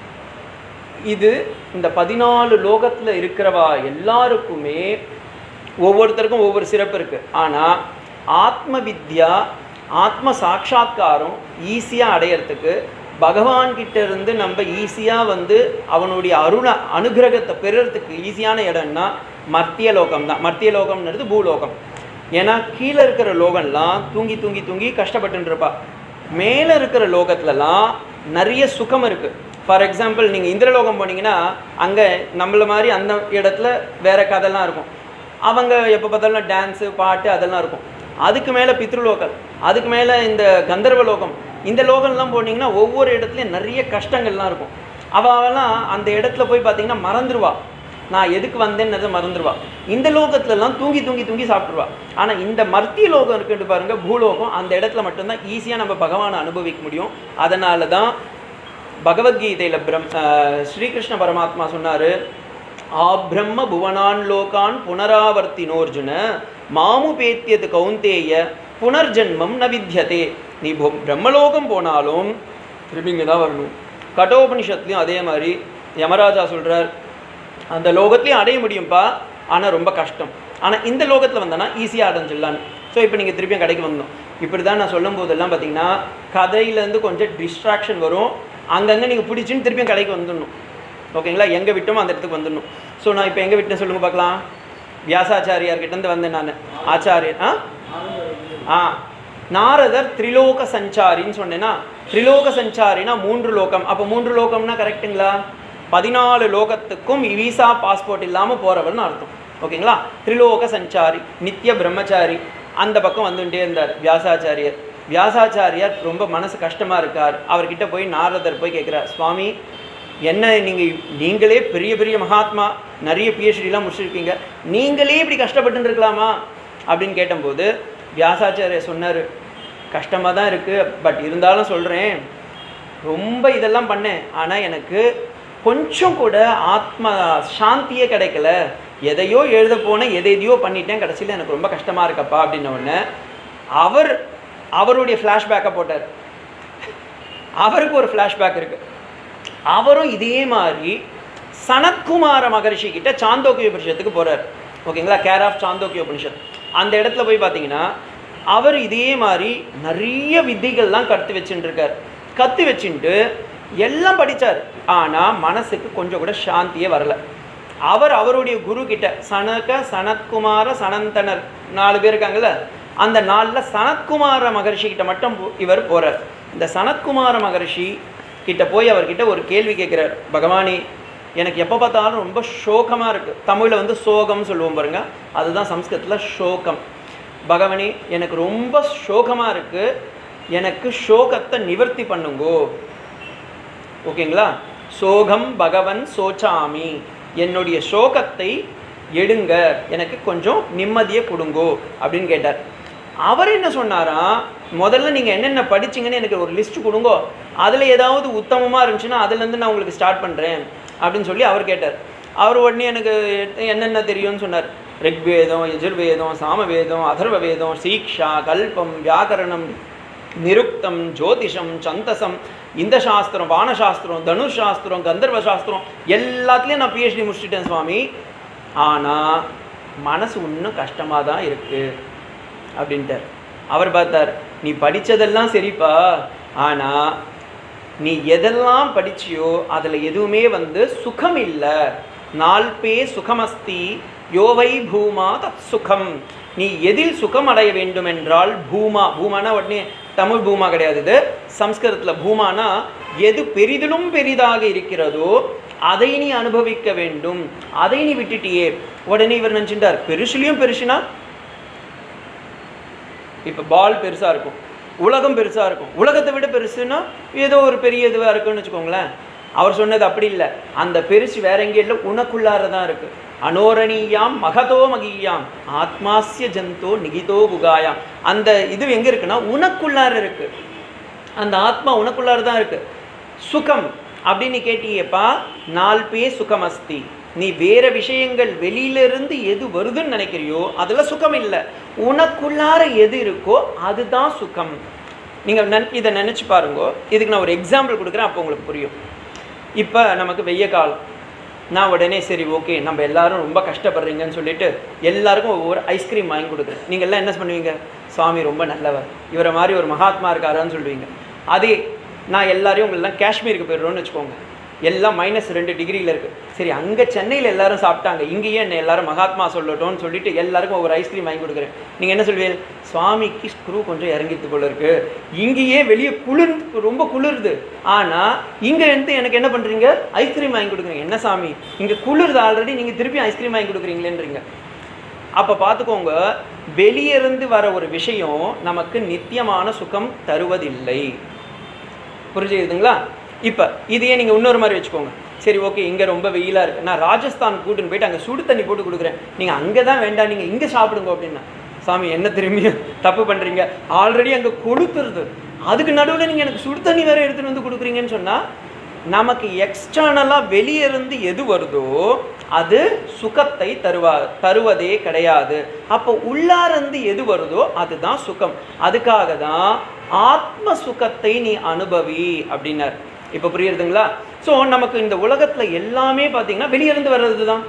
இது இந்த பதினாலு லோகத்தில் இருக்கிறவா எல்லாருக்குமே ஒவ்வொருத்தருக்கும் ஒவ்வொரு சிறப்பு இருக்குது ஆனால் ஆத்ம வித்யா ஆத்ம சாட்சா்காரம் ஈஸியாக அடையறதுக்கு பகவான் கிட்ட இருந்து நம்ம ஈஸியாக வந்து அவனுடைய அருண அனுகிரகத்தை பெறுறதுக்கு ஈஸியான இடம்னா மர்த்திய லோகம் தான் மர்த்திய லோகம்ன்றது பூலோகம் ஏன்னா கீழே இருக்கிற லோகம்லாம் தூங்கி தூங்கி தூங்கி கஷ்டப்பட்டுன்னு இருப்பா மேலே இருக்கிற லோகத்துலலாம் நிறைய சுகம் இருக்குது ஃபார் எக்ஸாம்பிள் நீங்கள் இந்திரலோகம் போனீங்கன்னா அங்கே நம்மள மாதிரி அந்த இடத்துல வேற கதைலாம் இருக்கும் அவங்க எப்போ பார்த்தாலும் டான்ஸு பாட்டு அதெல்லாம் இருக்கும் அதுக்கு மேலே பித்ருலோகம் அதுக்கு மேலே இந்த கந்தர்வ லோகம் இந்த லோகம்லாம் போனீங்கன்னா ஒவ்வொரு இடத்துலையும் நிறைய கஷ்டங்கள்லாம் இருக்கும் அவெல்லாம் அந்த இடத்துல போய் பார்த்தீங்கன்னா மறந்துடுவா நான் எதுக்கு வந்தேன்னு மறந்துடுவா இந்த லோகத்துலலாம் தூங்கி தூங்கி தூங்கி சாப்பிட்ருவா ஆனால் இந்த மர்த்திய லோகம் இருக்குன்னு பாருங்க பூலோகம் அந்த இடத்துல மட்டும்தான் ஈஸியாக நம்ம பகவானை அனுபவிக்க முடியும் அதனால தான் பகவத்கீதையில் பிரம் அஹ் ஸ்ரீகிருஷ்ண பரமாத்மா சொன்னார் ஆப்ரம்ம புவனான் லோகான் புனராவர்த்தினோர்ஜுன மாமுபேத்தியது கௌந்தேய புனர்ஜன்மம் ந வித்யதே நீ பொ- பிரம்மலோகம் போனாலும் திரும்பி இங்கே தான் வரணும் கட்டோபனிஷத்துலையும் அதே மாதிரி யமராஜா சொல்கிறார் அந்த லோகத்துலையும் அடைய முடியும்ப்பா ஆனால் ரொம்ப கஷ்டம் ஆனால் இந்த லோகத்தில் வந்தனா ஈஸியாக அடைஞ்சிடலான்னு ஸோ இப்போ நீங்கள் திருப்பியும் கடைக்கு வந்தோம் இப்படி தான் நான் சொல்லும் போதெல்லாம் பார்த்தீங்கன்னா கதையிலேருந்து கொஞ்சம் டிஸ்ட்ராக்ஷன் வரும் அங்கங்கே நீங்கள் பிடிச்சின்னு திருப்பியும் கடைக்கு வந்துடணும் ஓகேங்களா எங்கே விட்டோமோ அந்த இடத்துக்கு வந்துடணும் ஸோ நான் இப்போ எங்கே விட்டேன் சொல்லுங்க பார்க்கலாம் வியாசாச்சாரியார்கிட்டேருந்து வந்தேன் நான் ஆச்சாரியர் ஆ ஆ நாரதர் திரிலோக சஞ்சாரின்னு சொன்னேன்னா திரிலோக சஞ்சாரினா மூன்று லோகம் அப்போ மூன்று லோகம்னா கரெக்ட்டுங்களா பதினாலு லோகத்துக்கும் விசா பாஸ்போர்ட் இல்லாமல் போகிறவர்னு அர்த்தம் ஓகேங்களா திரிலோக சஞ்சாரி நித்திய பிரம்மச்சாரி அந்த பக்கம் வந்துட்டே இருந்தார் வியாசாச்சாரியர் வியாசாச்சாரியார் ரொம்ப மனசு கஷ்டமாக இருக்கார் அவர்கிட்ட போய் நாரதர் போய் கேட்குறார் சுவாமி என்ன நீங்கள் நீங்களே பெரிய பெரிய மகாத்மா நிறைய பிஹெச்டிலாம் முடிச்சிருக்கீங்க நீங்களே இப்படி கஷ்டப்பட்டு இருக்கலாமா அப்படின்னு கேட்டபோது வியாசாச்சாரியர் சொன்னார் கஷ்டமாக தான் இருக்குது பட் இருந்தாலும் சொல்கிறேன் ரொம்ப இதெல்லாம் பண்ணேன் ஆனால் எனக்கு கொஞ்சம் கூட ஆத்ம சாந்தியே கிடைக்கல எதையோ எழுத போனேன் எதை எதையோ பண்ணிட்டேன் கடைசியில் எனக்கு ரொம்ப கஷ்டமாக இருக்கப்பா அப்படின்ன உடனே அவர் அவருடைய ஃப்ளாஷ்பேக்கை போட்டார் அவருக்கு ஒரு ஃப்ளாஷ்பேக் இருக்குது அவரும் இதே மாதிரி சனத்குமார மகரிஷி கிட்ட சாந்தோக்கிய உபனிஷத்துக்கு போறார் ஓகேங்களா கேர் ஆஃப் சாந்தோக்கிய உபனிஷத் அந்த இடத்துல போய் பார்த்தீங்கன்னா அவர் இதே மாதிரி நிறைய வித்தைகள்லாம் கற்று வச்சுட்டு இருக்கார் கற்று வச்சுட்டு எல்லாம் படிச்சார் ஆனால் மனசுக்கு கொஞ்சம் கூட சாந்தியே வரல அவர் அவருடைய குரு கிட்ட சனக சனத்குமார சனந்தனர் நாலு பேர் இருக்காங்கல்ல அந்த நாளில் சனத்குமார மகரிஷி கிட்ட மட்டும் போ- இவர் போறார் இந்த சனத்குமார மகரிஷி கிட்ட போய் அவர்கிட்ட ஒரு கேள்வி கேட்குறார் பகவானே எனக்கு எப்போ பார்த்தாலும் ரொம்ப சோகமாக இருக்குது தமிழில் வந்து சோகம் சொல்லுவோம் பாருங்க அதுதான் சம்ஸ்கிருதத்தில் சோகம் பகவானே எனக்கு ரொம்ப சோகமாக இருக்குது எனக்கு சோகத்தை நிவர்த்தி பண்ணுங்கோ ஓகேங்களா சோகம் பகவன் சோச்சாமி என்னுடைய சோகத்தை எடுங்க எனக்கு கொஞ்சம் நிம்மதியை கொடுங்கோ அப்படின்னு கேட்டார் அவர் என்ன சொன்னாரா முதல்ல நீங்கள் என்னென்ன படிச்சீங்கன்னு எனக்கு ஒரு லிஸ்ட் கொடுங்கோ அதில் ஏதாவது உத்தமமாக இருந்துச்சுன்னா அதுலேருந்து நான் உங்களுக்கு ஸ்டார்ட் பண்ணுறேன் அப்படின்னு சொல்லி அவர் கேட்டார் அவர் உடனே எனக்கு என்னென்ன தெரியும்னு சொன்னார் ரிக்வேதம் யஜுர்வேதம் சாமவேதம் அதர்வ வேதம் சீக்ஷா கல்பம் வியாக்கரணம் நிருக்தம் ஜோதிஷம் சந்தசம் இந்த சாஸ்திரம் வானசாஸ்திரம் தனுஷ் சாஸ்திரம் கந்தர்வ சாஸ்திரம் எல்லாத்துலேயும் நான் பிஹெச்டி முடிச்சிட்டேன் சுவாமி ஆனால் மனசு இன்னும் கஷ்டமாக தான் இருக்குது அப்படின்ட்டார் அவர் பார்த்தார் நீ படித்ததெல்லாம் சரிப்பா ஆனால் நீ எதெல்லாம் படிச்சியோ அதில் எதுவுமே வந்து சுகம் இல்லை நால்பே சுகமஸ்தி யோவை பூமா தத் சுகம் நீ எதில் சுகம் அடைய வேண்டும் என்றால் பூமா பூமானா உடனே தமிழ் பூமா கிடையாது இது சம்ஸ்கிருதத்தில் பூமானா எது பெரிதிலும் பெரிதாக இருக்கிறதோ அதை நீ அனுபவிக்க வேண்டும் அதை நீ விட்டுட்டியே உடனே இவர் நினச்சிட்டார் பெருசுலையும் பெருசுனா இப்போ பால் பெருசாக இருக்கும் உலகம் பெருசாக இருக்கும் உலகத்தை விட பெருசுன்னா ஏதோ ஒரு பெரிய இதுவாக இருக்குன்னு வச்சுக்கோங்களேன் அவர் சொன்னது அப்படி இல்லை அந்த பெருசு வேற எங்கேயும் இல்லை உனக்குள்ளார தான் இருக்கு அனோரணீயாம் மகதோ மகியாம் ஆத்மாசிய ஜந்தோ நிகிதோ குகாயாம் அந்த இது எங்கே இருக்குன்னா உனக்குள்ளார இருக்கு அந்த ஆத்மா உனக்குள்ளார தான் இருக்கு சுகம் அப்படின்னு கேட்டியேப்பா நால்பே சுகமஸ்தி நீ வேற விஷயங்கள் வெளியிலிருந்து எது வருதுன்னு நினைக்கிறியோ அதில் சுகம் இல்லை உனக்குள்ளார எது இருக்கோ அதுதான் சுகம் நீங்கள் நன் இதை நினச்சி பாருங்கோ இதுக்கு நான் ஒரு எக்ஸாம்பிள் கொடுக்குறேன் அப்போ உங்களுக்கு புரியும் இப்போ நமக்கு வெய்ய காலம் நான் உடனே சரி ஓகே நம்ம எல்லாரும் ரொம்ப கஷ்டப்படுறீங்கன்னு சொல்லிட்டு எல்லாருக்கும் ஒவ்வொரு ஐஸ்கிரீம் வாங்கி கொடுக்குறேன் நீங்கள் எல்லாம் என்ன பண்ணுவீங்க சுவாமி ரொம்ப நல்லவர் இவரை மாதிரி ஒரு மகாத்மா இருக்காருன்னு சொல்லுவீங்க அதே நான் எல்லாரையும் உங்களெல்லாம் காஷ்மீருக்கு போயிடுறோன்னு வச்சுக்கோங்க எல்லாம் மைனஸ் ரெண்டு டிகிரியில் இருக்குது சரி அங்கே சென்னையில் எல்லாரும் சாப்பிட்டாங்க இங்கேயே என்ன எல்லாரும் மகாத்மா சொல்லட்டும்னு சொல்லிட்டு எல்லாருக்கும் ஒரு ஐஸ்கிரீம் வாங்கி கொடுக்குறேன் நீங்கள் என்ன சொல்வீங்க சுவாமிக்கு ஸ்க்ரூ கொஞ்சம் இறங்கிட்டு போல இருக்கு இங்கேயே வெளியே குளிர் ரொம்ப குளிருது ஆனால் இங்கே வந்து எனக்கு என்ன பண்ணுறீங்க ஐஸ்கிரீம் வாங்கி கொடுக்குறீங்க என்ன சாமி இங்கே குளிருது ஆல்ரெடி நீங்கள் திருப்பி ஐஸ்கிரீம் வாங்கி கொடுக்குறீங்களேன்றீங்க அப்போ பார்த்துக்கோங்க வெளியிருந்து வர ஒரு விஷயம் நமக்கு நித்தியமான சுகம் தருவதில்லை புரிஞ்சுக்குதுங்களா இப்போ இதையே நீங்கள் இன்னொரு மாதிரி வச்சுக்கோங்க சரி ஓகே இங்கே ரொம்ப வெயிலாக இருக்குது நான் ராஜஸ்தான் கூட்டுன்னு போயிட்டு அங்கே சுடு தண்ணி போட்டு கொடுக்குறேன் நீங்கள் அங்கே தான் வேண்டாம் நீங்கள் இங்கே சாப்பிடுங்க அப்படின்னா சாமி என்ன திரும்பி தப்பு பண்ணுறீங்க ஆல்ரெடி அங்கே கொளுத்துறது அதுக்கு நடுவில் நீங்கள் எனக்கு சுடு தண்ணி வேறு எடுத்துகிட்டு வந்து கொடுக்குறீங்கன்னு சொன்னால் நமக்கு எக்ஸ்டர்னலாக வெளியே இருந்து எது வருதோ அது சுகத்தை தருவா தருவதே கிடையாது அப்போ உள்ளார்ந்து எது வருதோ அதுதான் சுகம் அதுக்காக தான் ஆத்ம சுகத்தை நீ அனுபவி அப்படின்னார் இப்போ புரியுறதுங்களா ஸோ நமக்கு இந்த உலகத்தில் எல்லாமே பார்த்தீங்கன்னா வெளியிருந்து வர்றது தான்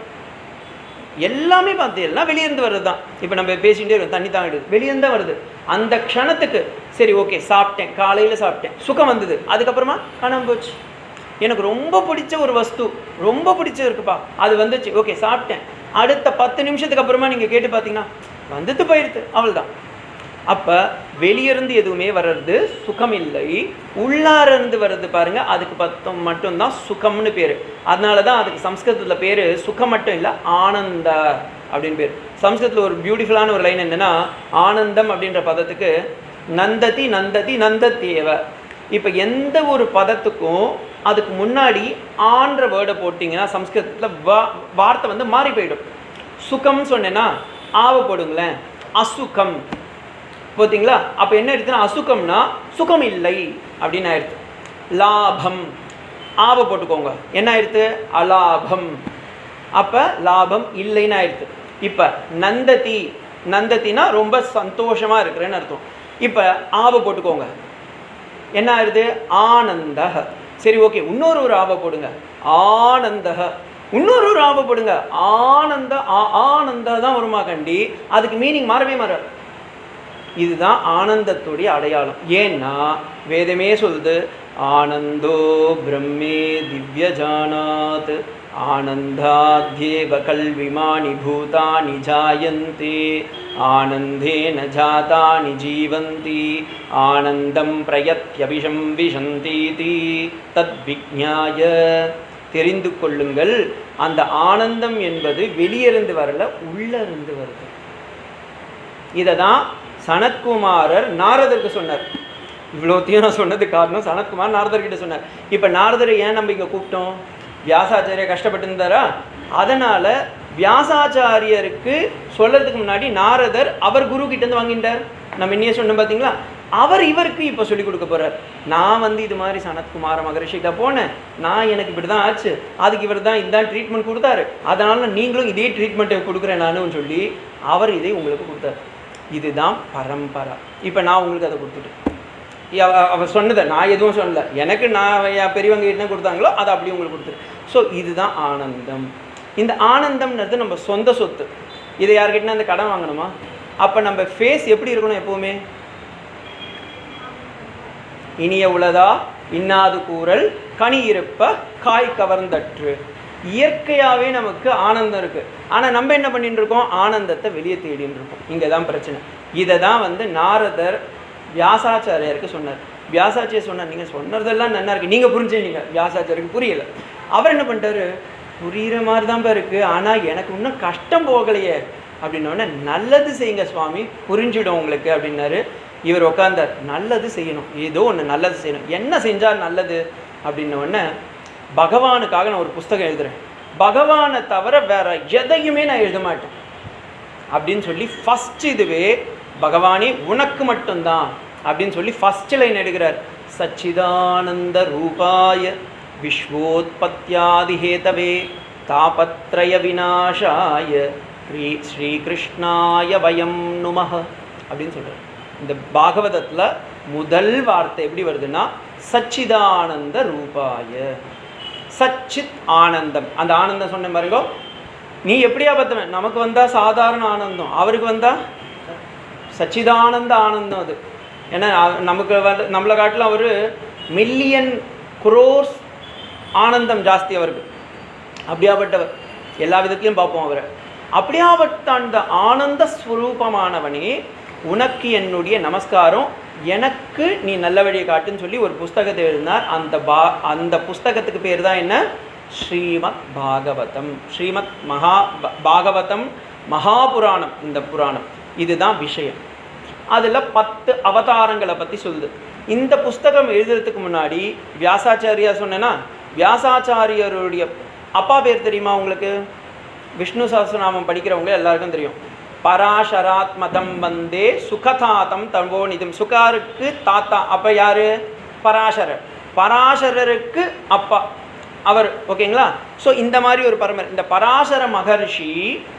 எல்லாமே பார்த்தீங்கன்னா வெளியிருந்து வர்றது தான் இப்போ நம்ம பேசிகிட்டே இருக்கோம் தண்ணி தாங்கிடுது வெளியிருந்து தான் வருது அந்த க்ஷணத்துக்கு சரி ஓகே சாப்பிட்டேன் காலையில் சாப்பிட்டேன் சுகம் வந்தது அதுக்கப்புறமா காணாமல் போச்சு எனக்கு ரொம்ப பிடிச்ச ஒரு வஸ்து ரொம்ப பிடிச்சது இருக்குப்பா அது வந்துச்சு ஓகே சாப்பிட்டேன் அடுத்த பத்து நிமிஷத்துக்கு அப்புறமா நீங்கள் கேட்டு பார்த்தீங்கன்னா வந்துட்டு போயிடுது அவள்தான் அப்போ வெளியிருந்து எதுவுமே வர்றது சுகம் இல்லை உள்ளார இருந்து வர்றது பாருங்க அதுக்கு பத்தம் மட்டும்தான் சுகம்னு பேர் அதனால தான் அதுக்கு சம்ஸ்கிருதத்தில் பேர் சுகம் மட்டும் இல்லை ஆனந்த அப்படின்னு பேர் சம்ஸ்கிருதத்தில் ஒரு பியூட்டிஃபுல்லான ஒரு லைன் என்னன்னா ஆனந்தம் அப்படின்ற பதத்துக்கு நந்ததி நந்ததி நந்தத்தேவ இப்போ எந்த ஒரு பதத்துக்கும் அதுக்கு முன்னாடி ஆன்ற வேர்டை போட்டிங்கன்னா சம்ஸ்கிருதத்தில் வா வார்த்தை வந்து மாறி போயிடும் சுகம்னு சொன்னேன்னா ஆவ போடுங்களேன் அசுகம் பார்த்தீங்களா அப்போ என்ன ஆயிடுச்சுன்னா அசுகம்னா சுகம் இல்லை அப்படின்னு ஆயிடுச்சு லாபம் ஆவ போட்டுக்கோங்க என்ன ஆயிடுத்து அலாபம் அப்போ லாபம் இல்லைன்னு ஆயிடுச்சு இப்போ நந்ததி நந்தத்தினா ரொம்ப சந்தோஷமாக இருக்கிறேன்னு அர்த்தம் இப்போ ஆவ போட்டுக்கோங்க என்ன ஆயிடுது ஆனந்த சரி ஓகே இன்னொரு ஒரு ஆவ போடுங்க ஆனந்த இன்னொரு ஒரு ஆவ போடுங்க ஆனந்த ஆ- ஆனந்த தான் வருமா கண்டி அதுக்கு மீனிங் மாறவே மாறாது இதுதான் ஆனந்தத்துடைய அடையாளம் ஏன்னா வேதமே சொல்லுது ஆனந்தோ பிரம்மே திவ்யஜானாத் ஆனந்தாத்யேவ கல்விமானி பூதானி ஜாயந்தே ஆனந்தேன ஜாதானி ஜீவந்தி ஆனந்தம் பிரயத்யபிஷம் விஷந்தீதி தத் விஜ்ஞாய தெரிந்து கொள்ளுங்கள் அந்த ஆனந்தம் என்பது வெளியிருந்து வரல உள்ள இருந்து வருது இதை தான் சனத்குமாரர் நாரதருக்கு சொன்னார் இவ்வளோத்தையும் நான் சொன்னது காரணம் சனத்குமார் நாரதர்கிட்ட சொன்னார் இப்போ நாரதரை ஏன் நம்ம இங்கே கூப்பிட்டோம் வியாசாச்சாரியர் கஷ்டப்பட்டு இருந்தாரா அதனால் வியாசாச்சாரியருக்கு சொல்றதுக்கு முன்னாடி நாரதர் அவர் குரு கிட்ட இருந்து வாங்கிட்டார் நம்ம இன்னையே சொன்னோம் பார்த்தீங்களா அவர் இவருக்கு இப்போ சொல்லிக் கொடுக்க போறார் நான் வந்து இது மாதிரி சனத்குமார மகரிஷிகிட்ட போனேன் நான் எனக்கு இப்படி தான் ஆச்சு அதுக்கு இவர் தான் இதான் ட்ரீட்மெண்ட் கொடுத்தாரு அதனால நீங்களும் இதே ட்ரீட்மெண்ட்டை கொடுக்குறேன் நானும் சொல்லி அவர் இதை உங்களுக்கு கொடுத்தாரு இதுதான் பரம்பரா இப்போ நான் உங்களுக்கு அதை கொடுத்துட்டேன் அவ- அவர் சொன்னதை நான் எதுவும் சொல்லல எனக்கு நான் என் பெரியவங்க என்ன கொடுத்தாங்களோ அதை அப்படியே உங்களுக்கு கொடுத்துரு ஸோ இதுதான் ஆனந்தம் இந்த ஆனந்தம்ன்றது நம்ம சொந்த சொத்து இதை யார்கிட்ட அந்த கடன் வாங்கணுமா அப்போ நம்ம ஃபேஸ் எப்படி இருக்கணும் எப்பவுமே இனிய உளதா இன்னாது கூறல் கனி இருப்ப காய் கவர்ந்தற்று இயற்கையாகவே நமக்கு ஆனந்தம் இருக்கு ஆனால் நம்ம என்ன பண்ணிட்டு இருக்கோம் ஆனந்தத்தை வெளியே தேடின்னு இருக்கோம் இங்கே தான் பிரச்சனை இதை தான் வந்து நாரதர் வியாசாச்சாரியருக்கு சொன்னார் வியாசாச்சாரியர் சொன்னார் நீங்கள் சொன்னதெல்லாம் நல்லா இருக்கு நீங்கள் புரிஞ்சுட்டீங்க வியாசாச்சாரியருக்கு புரியல அவர் என்ன பண்ணிட்டாரு புரியுற மாதிரி தான் இருக்கு ஆனால் எனக்கு இன்னும் கஷ்டம் போகலையே அப்படின்னோடனே நல்லது செய்யுங்க சுவாமி புரிஞ்சிடும் உங்களுக்கு அப்படின்னாரு இவர் உட்காந்தார் நல்லது செய்யணும் ஏதோ ஒன்று நல்லது செய்யணும் என்ன செஞ்சால் நல்லது அப்படின்ன உடனே பகவானுக்காக நான் ஒரு புஸ்தகம் எழுதுறேன் பகவானை தவிர வேற எதையுமே நான் எழுத மாட்டேன் அப்படின்னு சொல்லி ஃபர்ஸ்ட் இதுவே பகவானே உனக்கு மட்டும்தான் அப்படின்னு சொல்லி ஃபர்ஸ்ட் லைன் எடுக்கிறார் சச்சிதானந்த ரூபாய விஸ்வோத்பத்தியாதிஹேதவே தாபத்ரய விநாசாய ஸ்ரீ ஸ்ரீகிருஷ்ணாய வயம் நுமஹ அப்படின்னு சொல்றார் இந்த பாகவதத்தில் முதல் வார்த்தை எப்படி வருதுன்னா சச்சிதானந்த ரூபாய சச்சித் ஆனந்தம் அந்த ஆனந்தம் சொன்ன பாருங்க நீ எப்படியா பத்தவன் நமக்கு வந்தா சாதாரண ஆனந்தம் அவருக்கு வந்தா சச்சிதானந்த ஆனந்தம் அது ஏன்னா அவ- நமக்கு வந்து நம்மளை காட்டிலும் அவர் மில்லியன் குரோர்ஸ் ஆனந்தம் ஜாஸ்தி அவருக்கு அப்படியாப்பட்டவர் எல்லா விதத்திலையும் பார்ப்போம் அவரை அப்படியாப்பட்ட அந்த ஆனந்த ஸ்வரூபமானவனே உனக்கு என்னுடைய நமஸ்காரம் எனக்கு நீ நல்ல வழியை காட்டுன்னு சொல்லி ஒரு புஸ்தகத்தை எழுதினார் அந்த பா அந்த புஸ்தகத்துக்கு பேர் தான் என்ன ஸ்ரீமத் பாகவதம் ஸ்ரீமத் மகா ப- பாகவதம் மகாபுராணம் இந்த புராணம் இதுதான் விஷயம் அதில் பத்து அவதாரங்களை பற்றி சொல்லுது இந்த புஸ்தகம் எழுதுறதுக்கு முன்னாடி வியாசாச்சாரியா சொன்னேன்னா வியாசாச்சாரியருடைய அப்பா பேர் தெரியுமா உங்களுக்கு விஷ்ணு சஹஸ்ரநாமம் படிக்கிறவங்க எல்லாருக்கும் தெரியும் பராசராத்மதம் வந்தே சுகதாதம் தம்போனிதம் சுகாருக்கு தாத்தா அப்போ யாரு பராசரர் பராசரருக்கு அப்பா அவர் ஓகேங்களா ஸோ இந்த மாதிரி ஒரு பரம்பரை இந்த பராசர மகரிஷி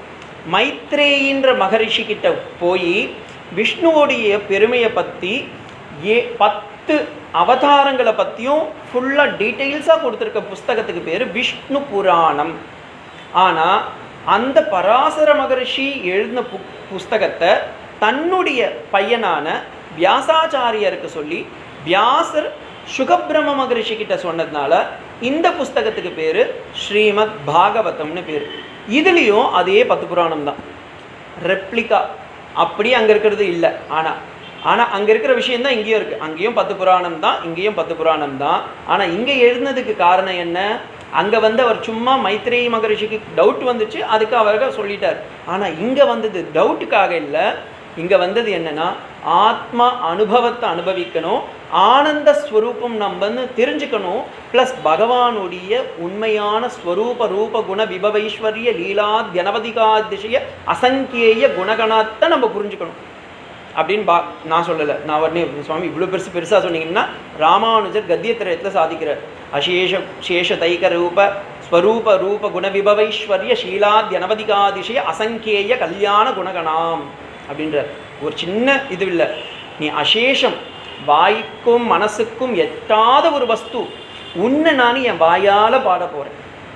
மைத்ரேயின்ற மகரிஷி கிட்ட போய் விஷ்ணுவோடைய பெருமையை பற்றி ஏ பத்து அவதாரங்களை பற்றியும் ஃபுல்லாக டீட்டெயில்ஸாக கொடுத்துருக்க புஸ்தகத்துக்கு பேர் விஷ்ணு புராணம் ஆனால் அந்த பராசர மகரிஷி எழுதின பு புஸ்தகத்தை தன்னுடைய பையனான வியாசாச்சாரியருக்கு சொல்லி வியாசர் சுகபிரம மகரிஷி கிட்ட சொன்னதுனால இந்த புஸ்தகத்துக்கு பேர் ஸ்ரீமத் பாகவதம்னு பேர் இதுலேயும் அதே பத்து புராணம் தான் ரெப்ளிகா அப்படி அங்கே இருக்கிறது இல்லை ஆனால் ஆனால் அங்கே இருக்கிற விஷயம் தான் இங்கேயும் இருக்குது அங்கேயும் பத்து புராணம் தான் இங்கேயும் பத்து புராணம் தான் ஆனால் இங்கே எழுதினதுக்கு காரணம் என்ன அங்கே வந்து அவர் சும்மா மைத்ரேயி மகரிஷிக்கு டவுட் வந்துச்சு அதுக்கு அவர்கள் சொல்லிட்டார் ஆனால் இங்கே வந்தது டவுட்டுக்காக இல்லை இங்கே வந்தது என்னன்னா ஆத்ம அனுபவத்தை அனுபவிக்கணும் ஆனந்த ஸ்வரூபம் நம்மன்னு தெரிஞ்சுக்கணும் ப்ளஸ் பகவானுடைய உண்மையான ஸ்வரூப ரூப குண விபவைஸ்வரிய லீலா தியனவதிகாதிசய அசங்கேய குணகணத்தை நம்ம புரிஞ்சுக்கணும் அப்படின்னு பா நான் சொல்லலை நான் உடனே சுவாமி இவ்வளோ பெருசு பெருசாக சொன்னீங்கன்னா ராமானுஜர் கத்தியத்திரயத்தில் சாதிக்கிறார் அசேஷ சேஷ தைக ரூப ஸ்வரூப ரூப குண விபவைஸ்வரிய ஷீலாத்யனவதிகாதிசய அசங்கேய கல்யாண குணகணாம் அப்படின்றார் ஒரு சின்ன இது இல்லை நீ அசேஷம் வாய்க்கும் மனசுக்கும் எட்டாத ஒரு வஸ்து உன்னை நான் என் வாயால் பாட போகிறேன்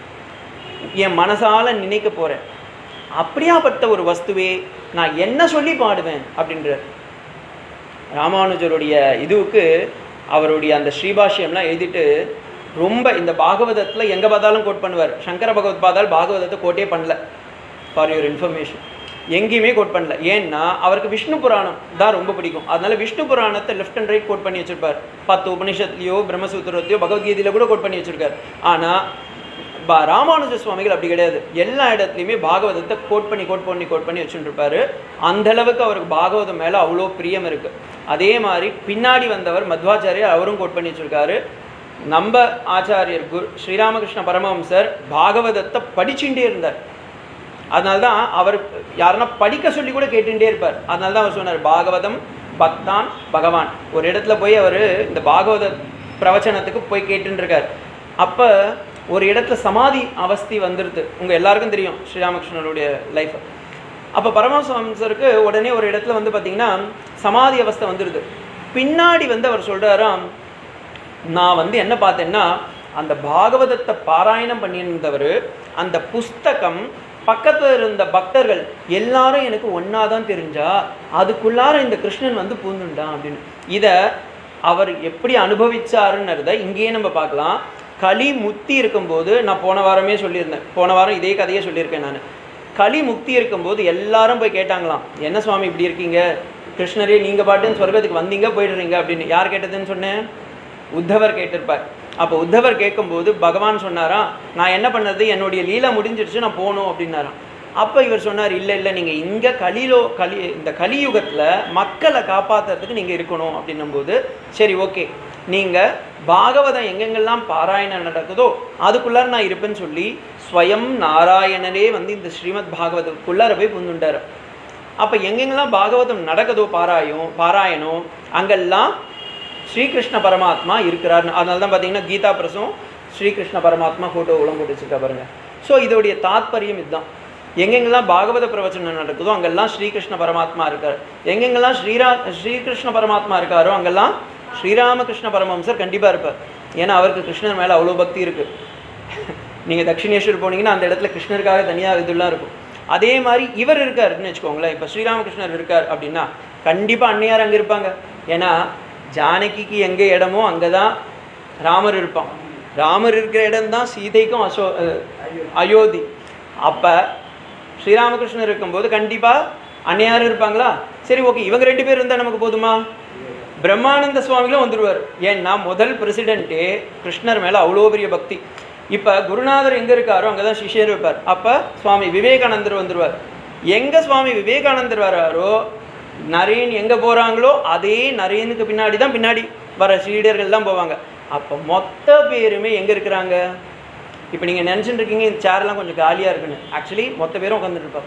என் மனசால நினைக்க போகிறேன் அப்படியாப்பட்ட ஒரு வஸ்துவே நான் என்ன சொல்லி பாடுவேன் அப்படின்றார் ராமானுஜருடைய இதுவுக்கு அவருடைய அந்த ஸ்ரீபாஷ்யம்லாம் எழுதிட்டு ரொம்ப இந்த பாகவதத்தில் எங்கே பார்த்தாலும் கோட் பண்ணுவார் சங்கர பகவத் பார்த்தால் பாகவதத்தை கோட்டே பண்ணல ஃபார் யுவர் இன்ஃபர்மேஷன் எங்கேயுமே கோட் பண்ணல ஏன்னா அவருக்கு விஷ்ணு புராணம் தான் ரொம்ப பிடிக்கும் அதனால விஷ்ணு புராணத்தை லெஃப்ட் அண்ட் ரைட் கோட் பண்ணி வச்சிருப்பார் பத்து உபனிஷத்துலையோ பிரம்மசூத்திரத்தையோ பகவத்கீதையில கூட கோட் பண்ணி வச்சிருக்கார் ஆனால் பா ராமானுஜ சுவாமிகள் அப்படி கிடையாது எல்லா இடத்துலையுமே பாகவதத்தை கோட் பண்ணி கோட் பண்ணி கோட் பண்ணி வச்சுட்டு இருப்பாரு அந்த அளவுக்கு அவருக்கு பாகவதம் மேலே அவ்வளோ பிரியம் இருக்கு அதே மாதிரி பின்னாடி வந்தவர் மத்வாச்சாரியர் அவரும் கோட் பண்ணி வச்சிருக்காரு நம்ம ஆச்சாரியர் குரு ஸ்ரீராமகிருஷ்ண பரமஹம்சர் பாகவதத்தை படிச்சுட்டே இருந்தார் அதனால தான் அவர் யாருன்னா படிக்க சொல்லி கூட கேட்டுட்டே இருப்பார் அதனால தான் அவர் சொன்னார் பாகவதம் பக்தான் பகவான் ஒரு இடத்துல போய் அவர் இந்த பாகவத பிரவச்சனத்துக்கு போய் கேட்டுன்னு இருக்கார் அப்போ ஒரு இடத்துல சமாதி அவஸ்தி வந்துடுது உங்கள் எல்லாருக்கும் தெரியும் ஸ்ரீராமகிருஷ்ணருடைய லைஃப் அப்போ பரமஹம்சருக்கு உடனே ஒரு இடத்துல வந்து பார்த்தீங்கன்னா சமாதி அவஸ்தை வந்துடுது பின்னாடி வந்து அவர் சொல்கிறாராம் நான் வந்து என்ன பார்த்தேன்னா அந்த பாகவதத்தை பாராயணம் பண்ணியிருந்தவர் அந்த புஸ்தகம் பக்கத்தில் இருந்த பக்தர்கள் எல்லாரும் எனக்கு ஒன்றா தான் தெரிஞ்சா அதுக்குள்ளார இந்த கிருஷ்ணன் வந்து பூந்துண்டான் அப்படின்னு இதை அவர் எப்படி அனுபவிச்சாருன்றத இங்கேயே நம்ம பார்க்கலாம் களி முக்தி இருக்கும்போது நான் போன வாரமே சொல்லியிருந்தேன் போன வாரம் இதே கதையே சொல்லியிருக்கேன் நான் களி முக்தி இருக்கும்போது எல்லாரும் போய் கேட்டாங்களாம் என்ன சுவாமி இப்படி இருக்கீங்க கிருஷ்ணரே நீங்கள் பாட்டுன்னு சொர்க்கத்துக்கு வந்தீங்க போயிடுறீங்க அப்படின்னு யார் கேட்டதுன்னு சொன்னேன் உத்தவர் கேட்டிருப்பார் அப்போ உத்தவர் கேட்கும்போது பகவான் சொன்னாராம் நான் என்ன பண்ணது என்னுடைய லீலா முடிஞ்சிடுச்சு நான் போகணும் அப்படின்னாராம் அப்போ இவர் சொன்னார் இல்லை இல்லை நீங்கள் இங்கே கலிலோ கலி இந்த கலியுகத்தில் மக்களை காப்பாற்றுறதுக்கு நீங்கள் இருக்கணும் அப்படின்னும்போது சரி ஓகே நீங்கள் பாகவதம் எங்கெங்கெல்லாம் பாராயணம் நடக்குதோ அதுக்குள்ளார நான் இருப்பேன்னு சொல்லி ஸ்வயம் நாராயணனே வந்து இந்த ஸ்ரீமத் பாகவதத்துக்குள்ளார போய் புந்துண்டார் அப்போ எங்கெங்கெல்லாம் பாகவதம் நடக்குதோ பாராயம் பாராயணம் அங்கெல்லாம் ஸ்ரீகிருஷ்ண பரமாத்மா இருக்கிறார்னு அதனால தான் பார்த்தீங்கன்னா கீதா பிரசம் ஸ்ரீகிருஷ்ண பரமாத்மா ஃபோட்டோ உலம் போட்டு வச்சுருக்கா பாருங்க ஸோ இதோடைய தாத்பரியம் இதுதான் எங்கெங்கெல்லாம் பாகவத பிரவச்சனம் நடக்குதோ அங்கெல்லாம் ஸ்ரீகிருஷ்ண பரமாத்மா இருக்கார் எங்கெங்கெல்லாம் ஸ்ரீரா ஸ்ரீகிருஷ்ண பரமாத்மா இருக்காரோ அங்கெல்லாம் ஸ்ரீராமகிருஷ்ண பரமஹம்சர் கண்டிப்பாக இருப்பார் ஏன்னா அவருக்கு கிருஷ்ணர் மேலே அவ்வளோ பக்தி இருக்குது நீங்கள் தட்சிணேஸ்வர் போனீங்கன்னா அந்த இடத்துல கிருஷ்ணருக்காக தனியாக இதெல்லாம் இருக்கும் அதே மாதிரி இவர் இருக்காருன்னு வச்சுக்கோங்களேன் இப்போ ஸ்ரீராமகிருஷ்ணர் இருக்கார் அப்படின்னா கண்டிப்பாக அன்னையார் அங்கே இருப்பாங்க ஏன்னா ஜானகிக்கு எங்கே இடமோ அங்கே தான் ராமர் இருப்பான் ராமர் இருக்கிற இடம் தான் சீதைக்கும் அசோ அஹ், அயோத்தி அப்போ ஸ்ரீராமகிருஷ்ணர் இருக்கும்போது கண்டிப்பாக அன்னையார் இருப்பாங்களா சரி ஓகே இவங்க ரெண்டு பேர் இருந்தால் நமக்கு போதுமா பிரம்மானந்த சுவாமிகளும் வந்துடுவார் ஏன்னா முதல் பிரசிடென்ட்டே கிருஷ்ணர் மேலே அவ்வளோ பெரிய பக்தி இப்போ குருநாதர் எங்கே இருக்காரோ அங்கே தான் சிஷ்யர் இருப்பார் அப்போ சுவாமி விவேகானந்தர் வந்துடுவார் எங்கே சுவாமி விவேகானந்தர் வராரோ நரேன் எங்கே போகிறாங்களோ அதே நரேனுக்கு பின்னாடி தான் பின்னாடி வர சீடர்கள் தான் போவாங்க அப்போ மொத்த பேருமே எங்கே இருக்கிறாங்க இப்போ நீங்கள் நினச்சிட்டு இருக்கீங்க இந்த சேர்லாம் கொஞ்சம் காலியாக இருக்குன்னு ஆக்சுவலி மொத்த பேரும் உட்காந்துட்டு இருப்பாங்க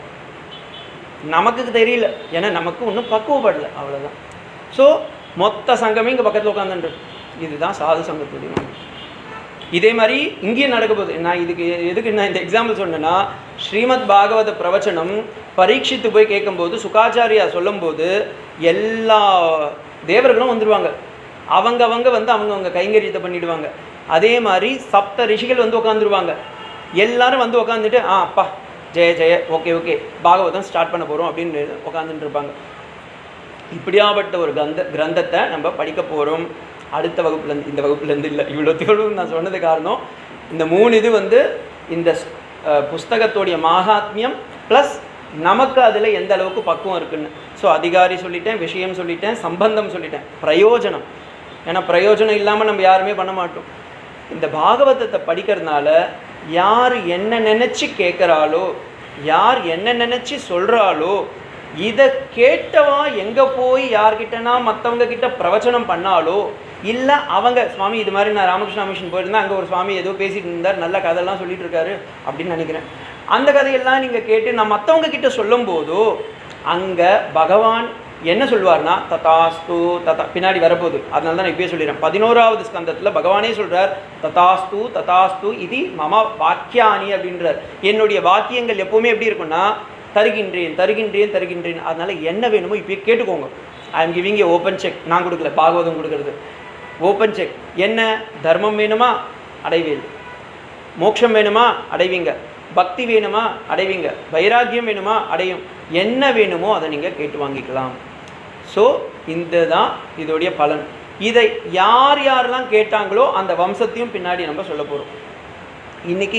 நமக்கு தெரியல ஏன்னா நமக்கு ஒன்றும் பக்குவப்படல அவ்வளோதான் ஸோ மொத்த சங்கமே இங்கே பக்கத்தில் உட்காந்துட்டு இதுதான் சாது சங்கத்துடைய மகிமை. இதே மாதிரி இங்கேயும் நடக்க போகுது நான் இதுக்கு எதுக்கு நான் இந்த எக்ஸாம்பிள் சொன்னேன்னா ஸ்ரீமத் பாகவத பிரவச்சனம் பரீட்சித்து போய் கேட்கும்போது சுகாச்சாரியா சொல்லும்போது எல்லா தேவர்களும் வந்துடுவாங்க அவங்க அவங்க வந்து அவங்கவங்க கைங்கரியத்தை பண்ணிடுவாங்க அதே மாதிரி சப்த ரிஷிகள் வந்து உட்காந்துருவாங்க எல்லாரும் வந்து உட்காந்துட்டு ஆ அப்பா ஜெய ஜெய ஓகே ஓகே பாகவதம் ஸ்டார்ட் பண்ண போகிறோம் அப்படின்னு உட்காந்துட்டு இருப்பாங்க இப்படியாப்பட்ட ஒரு கந்த கிரந்தத்தை நம்ம படிக்க போகிறோம் அடுத்த வகுப்புலேருந்து இந்த வகுப்புலேருந்து இல்லை இவ்வளோ தூரம் நான் சொன்னது காரணம் இந்த மூணு இது வந்து இந்த ஸ்- அஹ், புஸ்தகத்தோடைய மாகாத்மியம் ப்ளஸ் நமக்கு அதில் எந்த அளவுக்கு பக்குவம் இருக்குன்னு ஸோ அதிகாரி சொல்லிட்டேன் விஷயம் சொல்லிட்டேன் சம்பந்தம் சொல்லிட்டேன் பிரயோஜனம் ஏன்னா பிரயோஜனம் இல்லாமல் நம்ம யாருமே பண்ண மாட்டோம் இந்த பாகவதத்தை படிக்கிறதுனால யார் என்ன நினச்சி கேட்குறாளோ யார் என்ன நினச்சி சொல்கிறாளோ இதை கேட்டவா எங்கே போய் யார்கிட்டனா மற்றவங்க கிட்ட பிரவச்சனம் பண்ணாலோ இல்லை அவங்க சுவாமி இது மாதிரி நான் ராமகிருஷ்ணா மிஷன் போயிருந்தேன் அங்கே ஒரு சுவாமி ஏதோ பேசிட்டு இருந்தார் நல்ல கதையெல்லாம் சொல்லிட்டு இருக்காரு அப்படின்னு நினைக்கிறேன் அந்த கதையெல்லாம் நீங்கள் கேட்டு நான் மற்றவங்க கிட்ட சொல்லும் போதோ அங்கே பகவான் என்ன சொல்வார்னா ததாஸ்து ததா பின்னாடி வரப்போகுது அதனால தான் நான் இப்பயே சொல்லிடுறேன் பதினோராவது ஸ்கந்தத்தில் பகவானே சொல்றார் ததாஸ்து ததாஸ்து இது மம வாக்கியானி அப்படின்றார் என்னுடைய வாக்கியங்கள் எப்பவுமே எப்படி இருக்கும்னா தருகின்றேன் தருகின்றேன் தருகின்றேன் அதனால என்ன வேணுமோ இப்பயே கேட்டுக்கோங்க I am giving a open cheque நான் கொடுக்கல பாகவதம் கொடுக்கறது ஓப்பன் செக் என்ன தர்மம் வேணுமா அடைவேல் மோட்சம் வேணுமா அடைவீங்க பக்தி வேணுமா அடைவீங்க வைராக்கியம் வேணுமா அடையும் என்ன வேணுமோ அதை நீங்கள் கேட்டு வாங்கிக்கலாம் ஸோ இந்த தான் இதோடைய பலன் இதை யார் யாரெல்லாம் கேட்டாங்களோ அந்த வம்சத்தையும் பின்னாடி நம்ம சொல்ல போகிறோம் இன்னைக்கு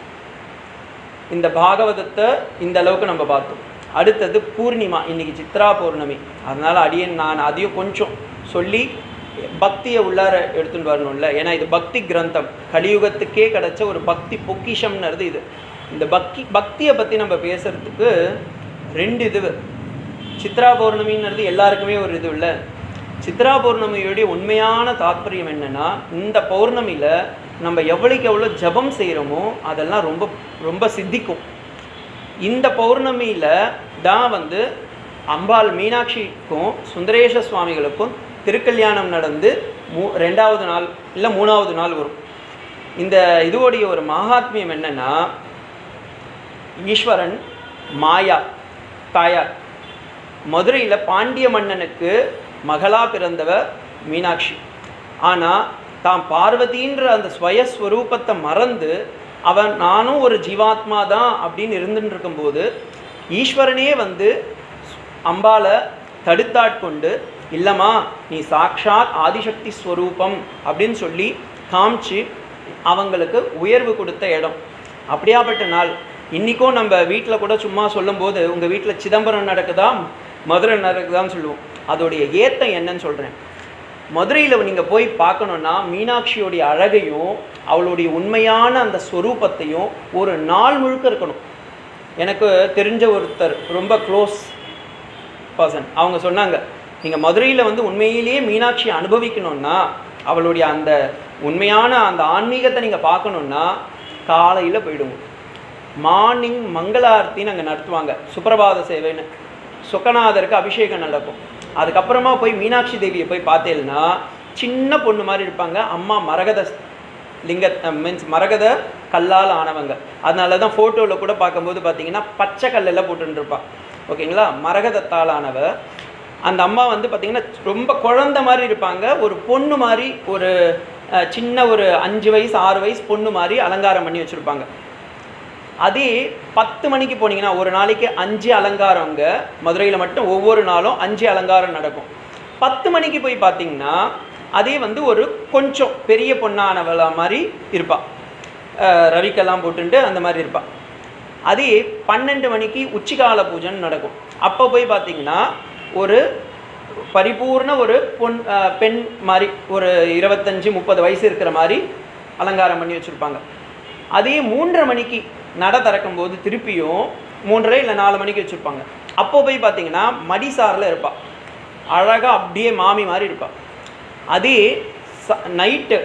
இந்த பாகவதத்தை இந்த அளவுக்கு நம்ம பார்த்தோம் அடுத்தது பூர்ணிமா இன்னைக்கு சித்ரா பௌர்ணமி அதனால் அடியேன் நான் அதையும் கொஞ்சம் சொல்லி பக்தியை உள்ளார எடுத்துன்னு வரணும்ல ஏன்னா இது பக்தி கிரந்தம் கலியுகத்துக்கே கிடைச்ச ஒரு பக்தி பொக்கிஷம்ன்றது இது இந்த பக்தி பக்தியை பற்றி நம்ம பேசுறதுக்கு ரெண்டு இது சித்ரா பௌர்ணமின்றது எல்லாருக்குமே ஒரு இது இல்லை சித்ரா பௌர்ணமியுடைய உண்மையான தாத்பரியம் என்னன்னா இந்த பௌர்ணமியில் நம்ம எவ்வளோக்கு எவ்வளோ ஜபம் செய்கிறோமோ அதெல்லாம் ரொம்ப ரொம்ப சித்திக்கும் இந்த பௌர்ணமியில் தான் வந்து அம்பாள் மீனாட்சிக்கும் சுந்தரேஷ சுவாமிகளுக்கும் திருக்கல்யாணம் நடந்து மூ ரெண்டாவது நாள் இல்லை மூணாவது நாள் வரும் இந்த இதுவோடைய ஒரு மகாத்மியம் என்னன்னா ஈஸ்வரன் மாயா தாயார் மதுரையில் பாண்டிய மன்னனுக்கு மகளா பிறந்தவ மீனாட்சி ஆனால் தாம் பார்வதின்ற அந்த ஸ்வயஸ்வரூபத்தை மறந்து அவன் நானும் ஒரு ஜீவாத்மா தான் அப்படின்னு இருந்துட்டு இருக்கும்போது ஈஸ்வரனே வந்து அம்பால தடுத்தாட்கொண்டு இல்லைம்மா நீ சாக்ஷாத் ஆதிசக்தி ஸ்வரூபம் அப்படின்னு சொல்லி காமிச்சு அவங்களுக்கு உயர்வு கொடுத்த இடம் அப்படியாப்பட்ட நாள் இன்றைக்கும் நம்ம வீட்டில் கூட சும்மா சொல்லும்போது உங்கள் வீட்டில் சிதம்பரம் நடக்குதா மதுரை நடக்குதான்னு சொல்லுவோம் அதோடைய ஏத்தம் என்னன்னு சொல்கிறேன் மதுரையில் நீங்கள் போய் பார்க்கணுன்னா மீனாட்சியோடைய அழகையும் அவளுடைய உண்மையான அந்த ஸ்வரூபத்தையும் ஒரு நாள் முழுக்க இருக்கணும் எனக்கு தெரிஞ்ச ஒருத்தர் ரொம்ப க்ளோஸ் பர்சன் அவங்க சொன்னாங்க நீங்கள் மதுரையில் வந்து உண்மையிலேயே மீனாட்சியை அனுபவிக்கணும்னா அவளுடைய அந்த உண்மையான அந்த ஆன்மீகத்தை நீங்கள் பார்க்கணுன்னா காலையில் போயிடுங்க மார்னிங் மங்களாரத்தின்னு அங்கே நடத்துவாங்க சுப்பிரபாத சேவைன்னு சுக்கநாதருக்கு அபிஷேகம் நடக்கும் அதுக்கப்புறமா போய் மீனாட்சி தேவியை போய் பார்த்தேன்னா சின்ன பொண்ணு மாதிரி இருப்பாங்க அம்மா மரகத லிங்க மீன்ஸ் மரகத கல்லால் ஆனவங்க அதனால தான் ஃபோட்டோவில் கூட பார்க்கும்போது பார்த்தீங்கன்னா பச்சை கல்லெல்லாம் போட்டுன்னு இருப்பா ஓகேங்களா மரகதத்தால் ஆனவ அந்த அம்மா வந்து பார்த்தீங்கன்னா ரொம்ப குழந்த மாதிரி இருப்பாங்க ஒரு பொண்ணு மாதிரி ஒரு அஹ், சின்ன ஒரு அஞ்சு வயசு ஆறு வயசு பொண்ணு மாதிரி அலங்காரம் பண்ணி வச்சுருப்பாங்க அதே பத்து மணிக்கு போனீங்கன்னா ஒரு நாளைக்கு அஞ்சு அலங்காரங்க மதுரையில் மட்டும் ஒவ்வொரு நாளும் அஞ்சு அலங்காரம் நடக்கும் பத்து மணிக்கு போய் பார்த்தீங்கன்னா அதே வந்து ஒரு கொஞ்சம் பெரிய பொண்ணானவள மாதிரி இருப்பா அஹ் ரவிக்கெல்லாம் போட்டுட்டு அந்த மாதிரி இருப்பா அதே பன்னெண்டு மணிக்கு உச்சிகால பூஜைன்னு நடக்கும் அப்போ போய் பார்த்தீங்கன்னா ஒரு பரிபூர்ண ஒரு பொன் அஹ் பெண் மாதிரி ஒரு இருபத்தஞ்சி முப்பது வயசு இருக்கிற மாதிரி அலங்காரம் பண்ணி வச்சுருப்பாங்க அதே மூன்றரை மணிக்கு நட திறக்கும் போது திருப்பியும் மூன்றரை இல்லை நாலு மணிக்கு வச்சுருப்பாங்க அப்போ போய் பார்த்தீங்கன்னா மடிசாரில் இருப்பா அழகாக அப்படியே மாமி மாதிரி இருப்பா அதே ச நைட்டு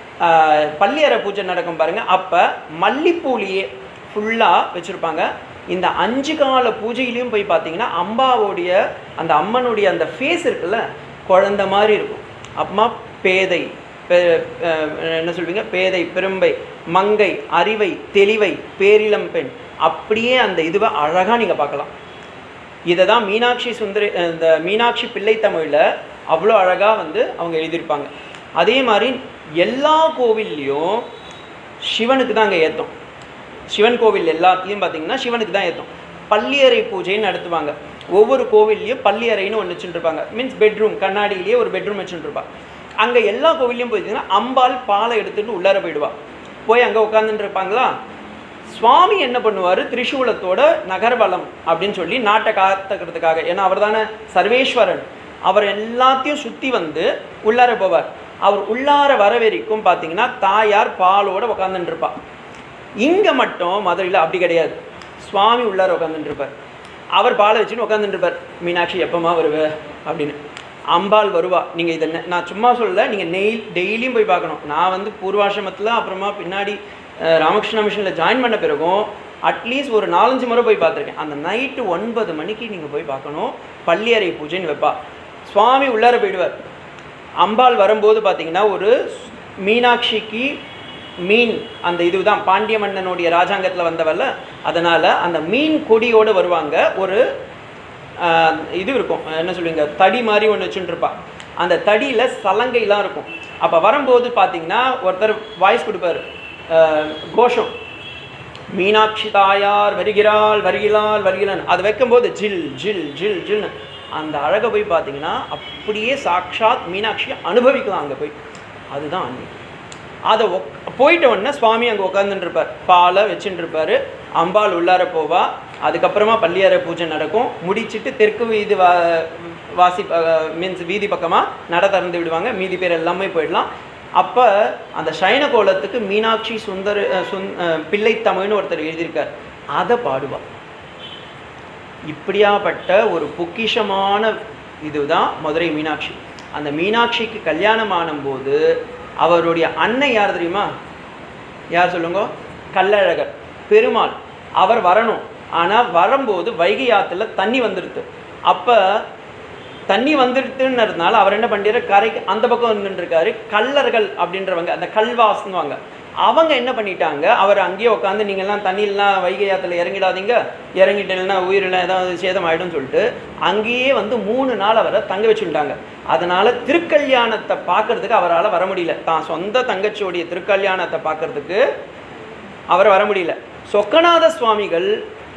பள்ளியறை பூஜை நடக்கும் பாருங்க அப்போ மல்லிப்பூலியே ஃபுல்லாக வச்சுருப்பாங்க இந்த அஞ்சு கால பூஜையிலையும் போய் பார்த்தீங்கன்னா அம்பாவுடைய அந்த அம்மனுடைய அந்த ஃபேஸ் இருக்குல்ல குழந்த மாதிரி இருக்கும் அம்மா பேதை பெ- அஹ் என்ன சொல்வீங்க பேதை பெரும்பை மங்கை அறிவை தெளிவை பேரிளம் பெண் அப்படியே அந்த இதுவை அழகாக நீங்கள் பார்க்கலாம் இதை தான் மீனாட்சி சுந்தரி இந்த மீனாட்சி பிள்ளை தமிழில் அவ்வளோ அழகாக வந்து அவங்க எழுதியிருப்பாங்க அதே மாதிரி எல்லா கோவில்லையும் சிவனுக்கு தான் அங்கே ஏத்தம் சிவன் கோவில் எல்லாத்துலேயும் பார்த்தீங்கன்னா சிவனுக்கு தான் ஏத்தம் பள்ளியறை பூஜைன்னு நடத்துவாங்க ஒவ்வொரு கோவில்லையும் பள்ளியறைன்னு ஒன்று வச்சுட்டுருப்பாங்க மீன்ஸ் பெட்ரூம் கண்ணாடியிலேயே ஒரு பெட்ரூம் வச்சுட்டுருப்பா அங்கே எல்லா கோவில்லையும் போயிட்டீங்கன்னா அம்பாள் பாலை எடுத்துட்டு உள்ளார போயிடுவா போய் அங்கே உட்காந்துட்டு இருப்பாங்களா சுவாமி என்ன பண்ணுவார் திரிசூலத்தோட நகர்வலம் அப்படின்னு சொல்லி நாட்டை காத்துக்கிறதுக்காக ஏன்னா அவர் தானே சர்வேஸ்வரன் அவர் எல்லாத்தையும் சுற்றி வந்து உள்ளார போவார் அவர் உள்ளார வர வரைக்கும் பார்த்தீங்கன்னா தாயார் பாலோட உட்காந்துட்டு இருப்பா இங்கே மட்டும் மதுரையில் அப்படி கிடையாது சுவாமி உள்ளார உட்காந்துட்டு இருப்பார் அவர் பாலை வச்சுன்னு உட்காந்துட்டு இருப்பார் மீனாட்சி எப்பமா வருவ அப்படின்னு அம்பாள் வருவா நீங்கள் இதை நெ- நான் சும்மா சொல்லல நீங்கள் நெய் டெய்லியும் போய் பார்க்கணும் நான் வந்து பூர்வாசிரமத்தில் அப்புறமா பின்னாடி அஹ், ராமகிருஷ்ண மிஷனில் ஜாயின் பண்ண பிறகும் அட்லீஸ்ட் ஒரு நாலஞ்சு முறை போய் பார்த்துருக்கேன் அந்த நைட்டு ஒன்பது மணிக்கு நீங்கள் போய் பார்க்கணும் பள்ளியறை பூஜைன்னு வைப்பா சுவாமி உள்ளார போயிடுவார் அம்பாள் வரும்போது பார்த்தீங்கன்னா ஒரு மீனாட்சிக்கு மீன் அந்த இதுதான் பாண்டிய மன்னனுடைய ராஜாங்கத்தில் வந்தவல்ல அதனால் அந்த மீன் கொடியோடு வருவாங்க ஒரு ஆஹ், இது இருக்கும் என்ன சொல்லுவீங்க தடி மாதிரி ஒன்று வச்சுட்டுருப்பா அந்த தடியில் சலங்கைலாம் இருக்கும் அப்போ வரும்போது பார்த்தீங்கன்னா ஒருத்தர் வாய்ஸ் கொடுப்பாரு ஆஹ், கோஷம் மீனாட்சி தாயார் வருகிறாள் வருகிறாள் வருகிறாள் அது வைக்கும்போது ஜில் ஜில் ஜில் ஜில்னு அந்த அழகை போய் பார்த்தீங்கன்னா அப்படியே சாக்ஷாத் மீனாட்சியை அனுபவிக்கலாம் அங்கே போய் அதுதான் ஆன்மீகம் அதை ஒக் போயிட்ட உடனே சுவாமி அங்கே உட்காந்துட்டு இருப்பார் பாலை வச்சுட்டு இருப்பாரு அம்பாள் உள்ளார போவா அதுக்கப்புறமா பள்ளியறை பூஜை நடக்கும் முடிச்சிட்டு தெற்கு வீதி வா வாசி மீன்ஸ் வீதி பக்கமாக நட திறந்து விடுவாங்க மீதி பேர் எல்லாமே போயிடலாம் அப்போ அந்த சைன கோலத்துக்கு மீனாட்சி சுந்தர அஹ், சுந் அஹ், பிள்ளை தமிழ்னு ஒருத்தர் எழுதியிருக்கார் அதை பாடுவா இப்படியாப்பட்ட ஒரு பொக்கிஷமான இதுதான் மதுரை மீனாட்சி அந்த மீனாட்சிக்கு கல்யாணம் ஆனும்போது அவருடைய அன்னை யார் தெரியுமா யார் சொல்லுங்க கள்ளழகர் பெருமாள் அவர் வரணும் ஆனால் வரும்போது வைகை ஆற்றுல தண்ணி வந்துடுது அப்போ தண்ணி வந்துடுதுன்றதுனால அவர் என்ன பண்ணிடுற கரைக்கு அந்த பக்கம் நின்றுருக்காரு கல்லர்கள் அப்படின்றவங்க அந்த கல்வாஸ்னுவாங்க அவங்க என்ன பண்ணிட்டாங்க அவர் அங்கேயே உட்காந்து நீங்கள்லாம் தண்ணியெல்லாம் வைகை ஆத்துல இறங்கிடாதீங்க இறங்கிட்டேன்னா உயிரில் ஏதாவது சேதம் ஆகிடும்னு சொல்லிட்டு அங்கேயே வந்து மூணு நாள் அவரை தங்க வச்சுட்டாங்க அதனால திருக்கல்யாணத்தை பார்க்கறதுக்கு அவரால் வர முடியல தான் சொந்த தங்கச்சியோடைய திருக்கல்யாணத்தை பார்க்கறதுக்கு அவர் வர முடியல சொக்கநாத சுவாமிகள்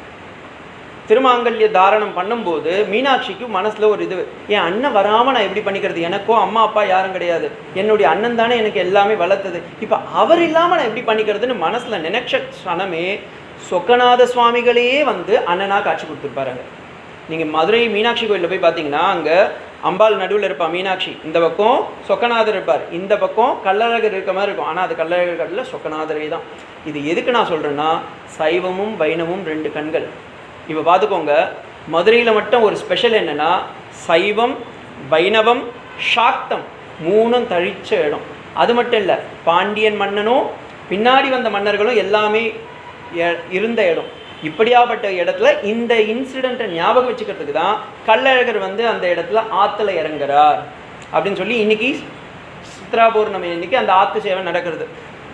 திருமாங்கல்ய தாரணம் பண்ணும்போது மீனாட்சிக்கு மனசுல ஒரு இது என் அண்ணன் வராம நான் எப்படி பண்ணிக்கிறது எனக்கோ அம்மா அப்பா யாரும் கிடையாது என்னுடைய அண்ணன் தானே எனக்கு எல்லாமே வளர்த்தது இப்ப அவர் இல்லாம நான் எப்படி பண்ணிக்கிறதுன்னு மனசுல நினைச்ச க்ஷணமே சொக்கநாத சுவாமிகளையே வந்து அண்ணனா காட்சி கொடுத்துருப்பாருங்க நீங்க மதுரை மீனாட்சி கோயிலில் போய் பார்த்தீங்கன்னா அங்க அம்பாள் நடுவில் இருப்பா மீனாட்சி இந்த பக்கம் சொக்கநாதர் இருப்பார் இந்த பக்கம் கள்ளழகர் இருக்க மாதிரி இருக்கும் ஆனால் அது கள்ளழகர் கடல சொக்கநாதரே தான் இது எதுக்கு நான் சொல்றேன்னா சைவமும் வைணமும் ரெண்டு கண்கள் இப்போ பார்த்துக்கோங்க மதுரையில் மட்டும் ஒரு ஸ்பெஷல் என்னன்னா சைவம் வைணவம் சாக்தம் மூணும் தழிச்ச இடம் அது மட்டும் இல்லை பாண்டியன் மன்னனும் பின்னாடி வந்த மன்னர்களும் எல்லாமே எ- இருந்த இடம் இப்படியாப்பட்ட இடத்துல இந்த இன்சிடெண்ட்டை ஞாபகம் வச்சுக்கிறதுக்கு தான் கள்ளழகர் வந்து அந்த இடத்துல ஆற்றுல இறங்குறார் அப்படின்னு சொல்லி இன்னைக்கு சித்ரா பௌர்ணமி இன்னைக்கு அந்த ஆத்து சேவை நடக்கிறது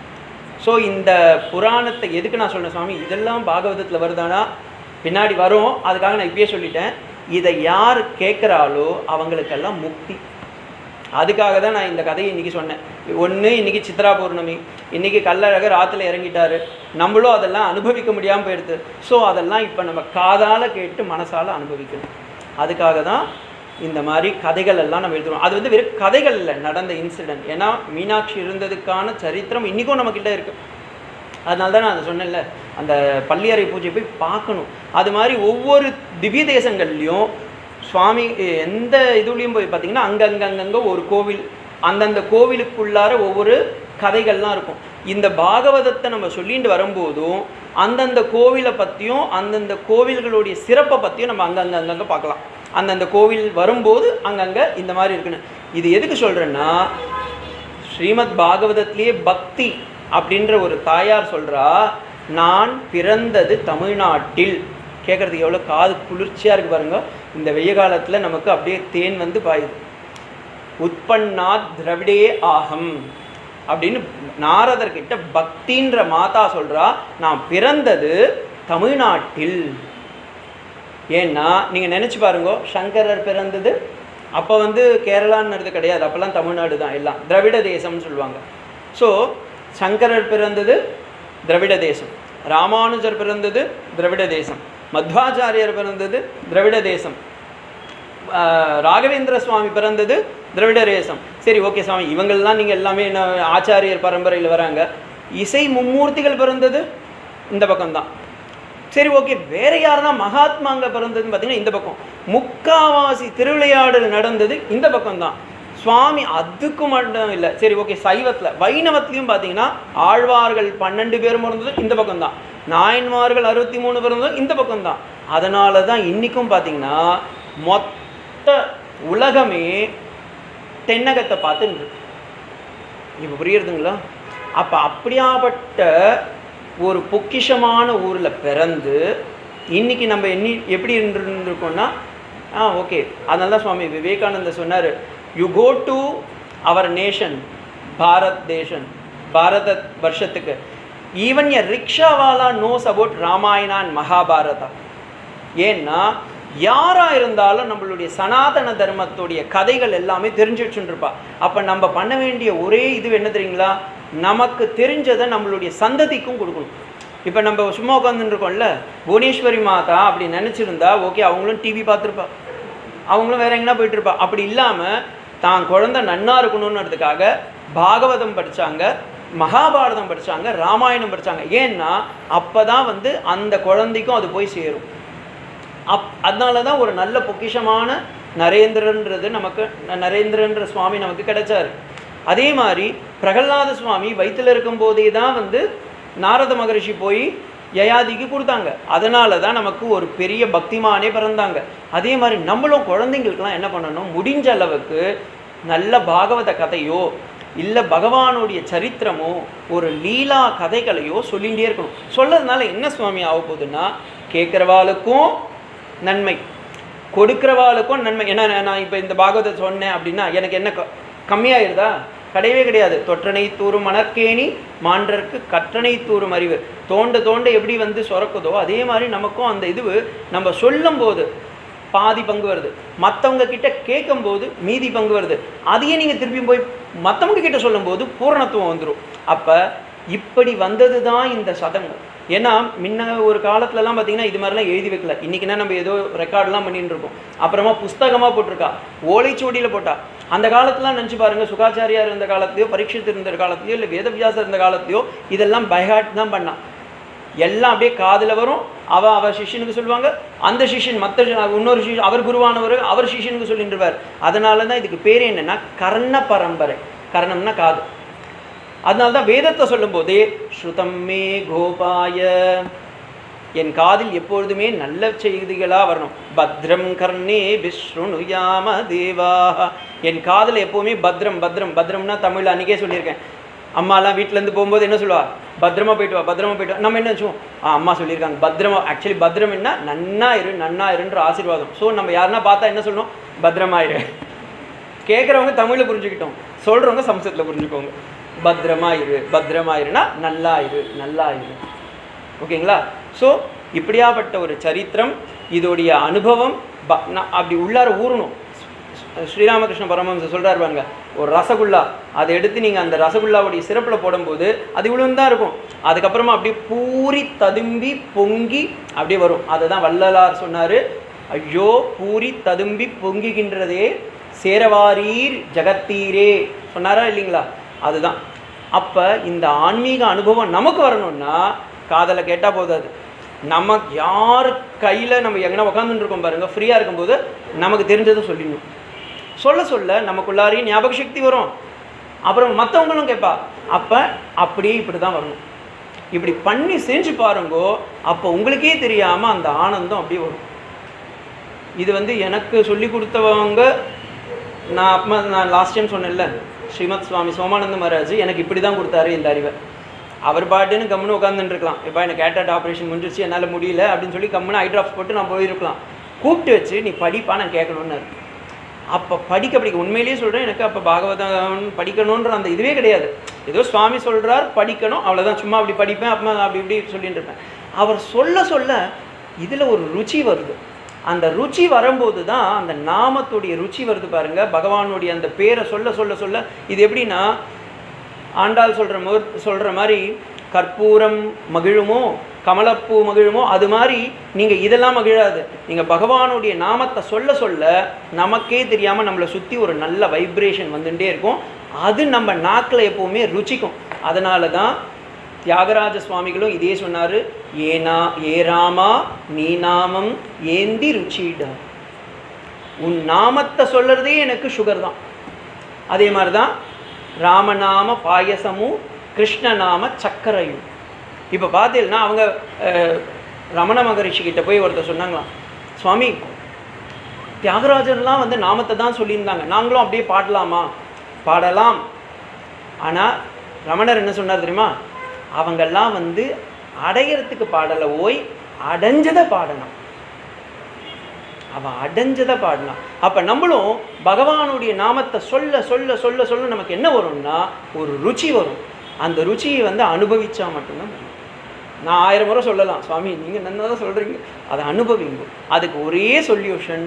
ஸோ இந்த புராணத்தை எதுக்கு நான் சொன்னேன் சுவாமி இதெல்லாம் பாகவதத்தில் வருதானா பின்னாடி வரும் அதுக்காக நான் இப்பயே சொல்லிட்டேன் இதை யார் கேட்குறாளோ அவங்களுக்கெல்லாம் முக்தி அதுக்காக தான் நான் இந்த கதையை இன்னைக்கு சொன்னேன் ஒன்று இன்னைக்கு சித்ரா பௌர்ணமி இன்னைக்கு கள்ளழகர் ஆற்றுல இறங்கிட்டாரு நம்மளும் அதெல்லாம் அனுபவிக்க முடியாமல் போயிடுது ஸோ அதெல்லாம் இப்போ நம்ம காதால் கேட்டு மனசால அனுபவிக்கணும் அதுக்காக தான் இந்த மாதிரி கதைகள் எல்லாம் நம்ம எழுதுறோம் அது வந்து வெறும் கதைகள் இல்லை நடந்த இன்சிடென்ட் ஏன்னா மீனாட்சி இருந்ததுக்கான சரித்திரம் இன்றைக்கும் நம்மக்கிட்ட இருக்குது அதனால தான் நான் அதை சொன்னேன்ல அந்த பள்ளியறை பூஜை போய் பார்க்கணும் அது மாதிரி ஒவ்வொரு திவ்ய தேசங்கள்லையும் சுவாமி எந்த இதுலேயும் போய் பார்த்தீங்கன்னா அங்கங்க அங்கங்க ஒரு கோவில் அந்தந்த கோவிலுக்குள்ளார ஒவ்வொரு கதைகள்லாம் இருக்கும் இந்த பாகவதத்தை நம்ம சொல்லிட்டு வரும்போதும் அந்தந்த கோவிலை பற்றியும் அந்தந்த கோவில்களுடைய சிறப்பை பற்றியும் நம்ம அங்கங்க அங்கங்க பார்க்கலாம் அந்தந்த கோவில் வரும்போது அங்கங்க இந்த மாதிரி இருக்குன்னு இது எதுக்கு சொல்கிறேன்னா ஸ்ரீமத் பாகவதத்திலேயே பக்தி அப்படின்ற ஒரு தாயார் சொல்றா நான் பிறந்தது தமிழ்நாட்டில் கேட்குறதுக்கு எவ்வளோ காது குளிர்ச்சியாக இருக்கு பாருங்க இந்த வெய்ய காலத்தில் நமக்கு அப்படியே தேன் வந்து பாயுது உட்பன்னாத் திரவிடே ஆகம் அப்படின்னு நாரதர்கிட்ட பக்தின்ற மாதா சொல்றா நான் பிறந்தது தமிழ்நாட்டில் ஏன்னா நீங்கள் நினச்சி பாருங்க சங்கரர் பிறந்தது அப்போ வந்து கேரளான்றது கிடையாது அப்போல்லாம் தமிழ்நாடு தான் எல்லாம் திராவிட தேசம்னு சொல்லுவாங்க ஸோ சங்கரர் பிறந்தது திராவிட தேசம் ராமானுஜர் பிறந்தது திராவிட தேசம் மத்வாச்சாரியர் பிறந்தது திராவிட தேசம் ஆஹ் ராகவேந்திர சுவாமி பிறந்தது திராவிட தேசம் சரி ஓகே சுவாமி இவங்கெல்லாம் நீங்கள் எல்லாமே என்ன ஆச்சாரியர் பரம்பரையில் வராங்க இசை மும்மூர்த்திகள் பிறந்தது இந்த பக்கம்தான் சரி ஓகே வேற யாருன்னா மகாத்மாங்க பிறந்ததுன்னு பார்த்தீங்கன்னா இந்த பக்கம் முக்காவாசி திருவிளையாடல் நடந்தது இந்த பக்கம்தான் சுவாமி அதுக்கு மட்டும் இல்லை சரி ஓகே சைவத்தில் வைணவத்துலையும் பார்த்தீங்கன்னா ஆழ்வார்கள் பன்னெண்டு பேரும் பிறந்தது இந்த பக்கம்தான் நாயன்மார்கள் அறுபத்தி மூணு பிறந்ததும் இந்த பக்கம்தான் அதனால தான் இன்றைக்கும் பார்த்தீங்கன்னா மொத்த உலகமே தென்னகத்தை பார்த்துன்னு இருக்கு இப்போ புரியுறதுங்களா அப்போ அப்படியாப்பட்ட ஒரு பொக்கிஷமான ஊரில் பிறந்து இன்னைக்கு நம்ம எண்ணி எப்படி இருந்திருக்கோம்னா ஆ ஓகே அதனால தான் சுவாமி விவேகானந்தர் சொன்னார் you go to our nation Bharat தேசன் பாரத வருஷத்துக்கு even a rickshawala knows about Ramayana and Mahabharata ஏன்னா யாரா இருந்தாலும் நம்மளுடைய சனாதன தர்மத்துடைய கதைகள் எல்லாமே தெரிஞ்சு வச்சுருப்பா அப்போ நம்ம பண்ண வேண்டிய ஒரே இது என்ன தெரியுங்களா நமக்கு தெரிஞ்சதை நம்மளுடைய சந்ததிக்கும் கொடுக்கணும் இப்போ நம்ம சும்மா உட்காந்துட்டு இருக்கோம்ல புவனேஸ்வரி மாதா அப்படி நினச்சிருந்தா ஓகே அவங்களும் டிவி பார்த்துருப்பா அவங்களும் வேற எங்கேனா போயிட்டு இருப்பா அப்படி இல்லாமல் தான் குழந்தை நன்னா இருக்கணுன்றதுக்காக பாகவதம் படிச்சாங்க மகாபாரதம் படிச்சாங்க ராமாயணம் படிச்சாங்க ஏன்னா அப்போ தான் வந்து அந்த குழந்தைக்கும் அது போய் சேரும் அப் அதனால தான் ஒரு நல்ல பொக்கிஷமான நரேந்திரன்றது நமக்கு ந- நரேந்திரன்ற சுவாமி நமக்கு கிடைச்சாரு அதே மாதிரி பிரகலாத சுவாமி வயித்துல இருக்கும்போதே தான் வந்து நாரத மகரிஷி போய் யயாதிக்கு கொடுத்தாங்க அதனால தான் நமக்கு ஒரு பெரிய பக்திமானே பிறந்தாங்க அதே மாதிரி நம்மளும் குழந்தைங்களுக்கெல்லாம் என்ன பண்ணணும் முடிஞ்ச அளவுக்கு நல்ல பாகவத கதையோ இல்லை பகவானுடைய சரித்திரமோ ஒரு லீலா கதைகளையோ சொல்லிகிட்டே இருக்கணும் சொல்லறதுனால என்ன சுவாமி ஆக போகுதுன்னா கேட்குறவாளுக்கும் நன்மை கொடுக்குறவாளுக்கும் நன்மை ஏன்னா நான் இப்போ இந்த பாகவத்தை சொன்னேன் அப்படின்னா எனக்கு என்ன க- கம்மியாயிருதா கிடையவே கிடையாது தொற்றனை தூரும் மணற்கேணி மான்றற்கு கற்றனை தூரும் அறிவு தோண்ட தோண்ட எப்படி வந்து சுரக்குதோ அதே மாதிரி நமக்கும் அந்த இது நம்ம சொல்லும்போது பாதி பங்கு வருது மற்றவங்க கிட்ட கேட்கும்போது மீதி பங்கு வருது அதையே நீங்கள் திருப்பியும் போய் மற்றவங்க கிட்ட சொல்லும்போது பூரணத்துவம் வந்துடும் அப்போ இப்படி வந்தது தான் இந்த சதங்கம் ஏன்னா முன்ன ஒரு காலத்துலலாம் பார்த்தீங்கன்னா இது மாதிரிலாம் எழுதி வைக்கல இன்றைக்கினா நம்ம ஏதோ ரெக்கார்ட்லாம் பண்ணிட்டு இருக்கோம் அப்புறமா புஸ்தகமாக போட்டிருக்கா ஓலைச்சுவடியில் போட்டா அந்த காலத்துலாம் நினச்சி பாருங்க சுகாச்சாரியார் இருந்த காலத்துலையோ பரீட்சித் இருந்த காலத்துலையோ இல்லை வேதவியாசர் இருந்த காலத்துலையோ இதெல்லாம் பைஹாட் தான் பண்ணான் எல்லாம் அப்படியே காதில் வரும் அவ அவர் சிஷ்யனுக்கு சொல்லுவாங்க அந்த சிஷ்யன் மற்ற இன்னொரு சிஷ்யன் அவர் குருவானவர் அவர் சிஷ்யனுக்கு சொல்லிட்டுருவார் அதனால தான் இதுக்கு பேர் என்னன்னா கர்ண பரம்பரை கர்ணம்னா காது அதனால தான் வேதத்தை சொல்லும்போதே ஸ்ருதம் மே கோபாய என் காதில் எப்பொழுதுமே நல்ல செய்திகளாக வரணும் பத்ரம் கர்ணே விஷ்ணுயாம தேவாக என் காதில் எப்போவுமே பத்ரம் பத்ரம் பத்ரம்னா தமிழ் அன்றைக்கே சொல்லியிருக்கேன் அம்மாலாம் வீட்டிலேருந்து போகும்போது என்ன சொல்லுவா பத்திரமா போயிட்டு வா பத்திரமா போயிட்டு வா நம்ம என்ன வச்சுவோம் ஆ அம்மா சொல்லியிருக்காங்க பத்திரமா ஆக்சுவலி பத்திரம் என்ன நன்னா இரு நன்னா இருன்ற ஆசீர்வாதம் ஸோ நம்ம யாருன்னா பார்த்தா என்ன சொல்லணும் பத்திரமா இரு கேட்குறவங்க தமிழில் புரிஞ்சுக்கிட்டோம் சொல்கிறவங்க சம்ஸ்கிருதத்தில் புரிஞ்சுக்கோங்க பத்திரமா இரு பத்திரமா இருனா நல்லா இரு நல்லா இரு ஓகேங்களா ஸோ இப்படியாப்பட்ட ஒரு சரித்திரம் இதோடைய அனுபவம் ப- நான் அப்படி உள்ளார ஊறணும் ஸ்ரீராமகிருஷ்ண பரமஹம்சர் சொல்றாரு பாருங்க ஒரு ரசகுல்லா அதை எடுத்து நீங்கள் அந்த ரசகுல்லாவுடைய சிறப்பில் போடும்போது அது இவ்வளோ தான் இருக்கும் அதுக்கப்புறமா அப்படியே பூரி ததும்பி பொங்கி அப்படியே வரும் அதை தான் வள்ளலார் சொன்னார் ஐயோ பூரி ததும்பி பொங்குகின்றதே சேரவாரீர் ஜகத்தீரே சொன்னாரா இல்லைங்களா அதுதான் அப்போ இந்த ஆன்மீக அனுபவம் நமக்கு வரணும்னா காதலை கேட்டால் போதாது நம்ம யார் கையில் நம்ம எங்கன்னா உட்காந்துட்டு இருக்கோம் பாருங்க ஃப்ரீயாக இருக்கும்போது நமக்கு தெரிஞ்சதை சொல்லிடணும் சொல்ல சொல்ல நமக்குள்ளாரையும் ஞாபக சக்தி வரும் அப்புறம் மற்றவங்களும் கேட்பா அப்போ அப்படியே இப்படி தான் வரணும் இப்படி பண்ணி செஞ்சு பாருங்கோ அப்போ உங்களுக்கே தெரியாமல் அந்த ஆனந்தம் அப்படியே வரும் இது வந்து எனக்கு சொல்லி கொடுத்தவங்க நான் அப்போ நான் லாஸ்ட் டைம் சொன்னேன்ல ஸ்ரீமத் சுவாமி சோமானந்த மகாராஜ் எனக்கு இப்படி தான் கொடுத்தாரு இந்த அறிவை அவர் பாட்டுன்னு கம்முன்னு உட்காந்துட்டு இருக்கலாம் இப்போ எனக்கு கேட்டாட் ஆப்ரேஷன் முடிஞ்சிருச்சு என்னால் முடியல அப்படின்னு சொல்லி கம்முன்னு ஐ ட்ராப்ஸ் போட்டு நான் போயிருக்கலாம் கூப்பிட்டு வச்சு நீ படிப்பா நான் கேட்கணுன்னு அப்போ படிக்க படிக்க உண்மையிலேயே சொல்கிறேன் எனக்கு அப்போ பாகவதம் படிக்கணுன்ற அந்த இதுவே கிடையாது ஏதோ சுவாமி சொல்கிறார் படிக்கணும் அவ்வளோதான் சும்மா அப்படி படிப்பேன் அப்போ அப்படி இப்படி சொல்லிட்டு இருப்பேன் அவர் சொல்ல சொல்ல இதில் ஒரு ருச்சி வருது அந்த ருச்சி வரும்போது தான் அந்த நாமத்துடைய ருச்சி வருது பாருங்க பகவானுடைய அந்த பேரை சொல்ல சொல்ல சொல்ல இது எப்படின்னா ஆண்டாள் சொல்கிற மோ சொல்கிற மாதிரி கற்பூரம் மகிழுமோ கமலப்பூ மகிழுமோ அது மாதிரி நீங்கள் இதெல்லாம் மகிழாது நீங்கள் பகவானுடைய நாமத்தை சொல்ல சொல்ல நமக்கே தெரியாமல் நம்மளை சுற்றி ஒரு நல்ல வைப்ரேஷன் வந்துட்டே இருக்கும் அது நம்ம நாக்கில் எப்போவுமே ருச்சிக்கும் அதனால தான் தியாகராஜ சுவாமிகளும் இதே சொன்னார் ஏனா ஏ ராமா நீ நாமம் ஏந்தி ருச்சிடா உன் நாமத்தை சொல்கிறதே எனக்கு சுகர் தான் அதே மாதிரி தான் ராமநாம பாயசமும் கிருஷ்ணநாம சக்கரையும் இப்போ பார்த்தீங்கன்னா அவங்க அஹ், ரமண மகரிஷி கிட்ட போய் ஒருத்தர் சொன்னாங்களாம் சுவாமி தியாகராஜர்லாம் வந்து நாமத்தை தான் சொல்லியிருந்தாங்க நாங்களும் அப்படியே பாடலாமா பாடலாம் ஆனால் ரமணர் என்ன சொன்னார் தெரியுமா அவங்கெல்லாம் வந்து அடையறதுக்கு பாடலை ஓய் அடைஞ்சதை பாடணும் அவன் அடைஞ்சதை பாடலாம் அப்போ நம்மளும் பகவானுடைய நாமத்தை சொல்ல சொல்ல சொல்ல சொல்ல நமக்கு என்ன வரும்னா ஒரு ருச்சி வரும் அந்த ருச்சியை வந்து அனுபவிச்சா மட்டும்தான் வரும். நான் ஆயிரம் முறை சொல்லலாம் சுவாமி நீங்கள் நல்லா தான் சொல்கிறீங்க அதை அனுபவிங்க அதுக்கு ஒரே சொல்யூஷன்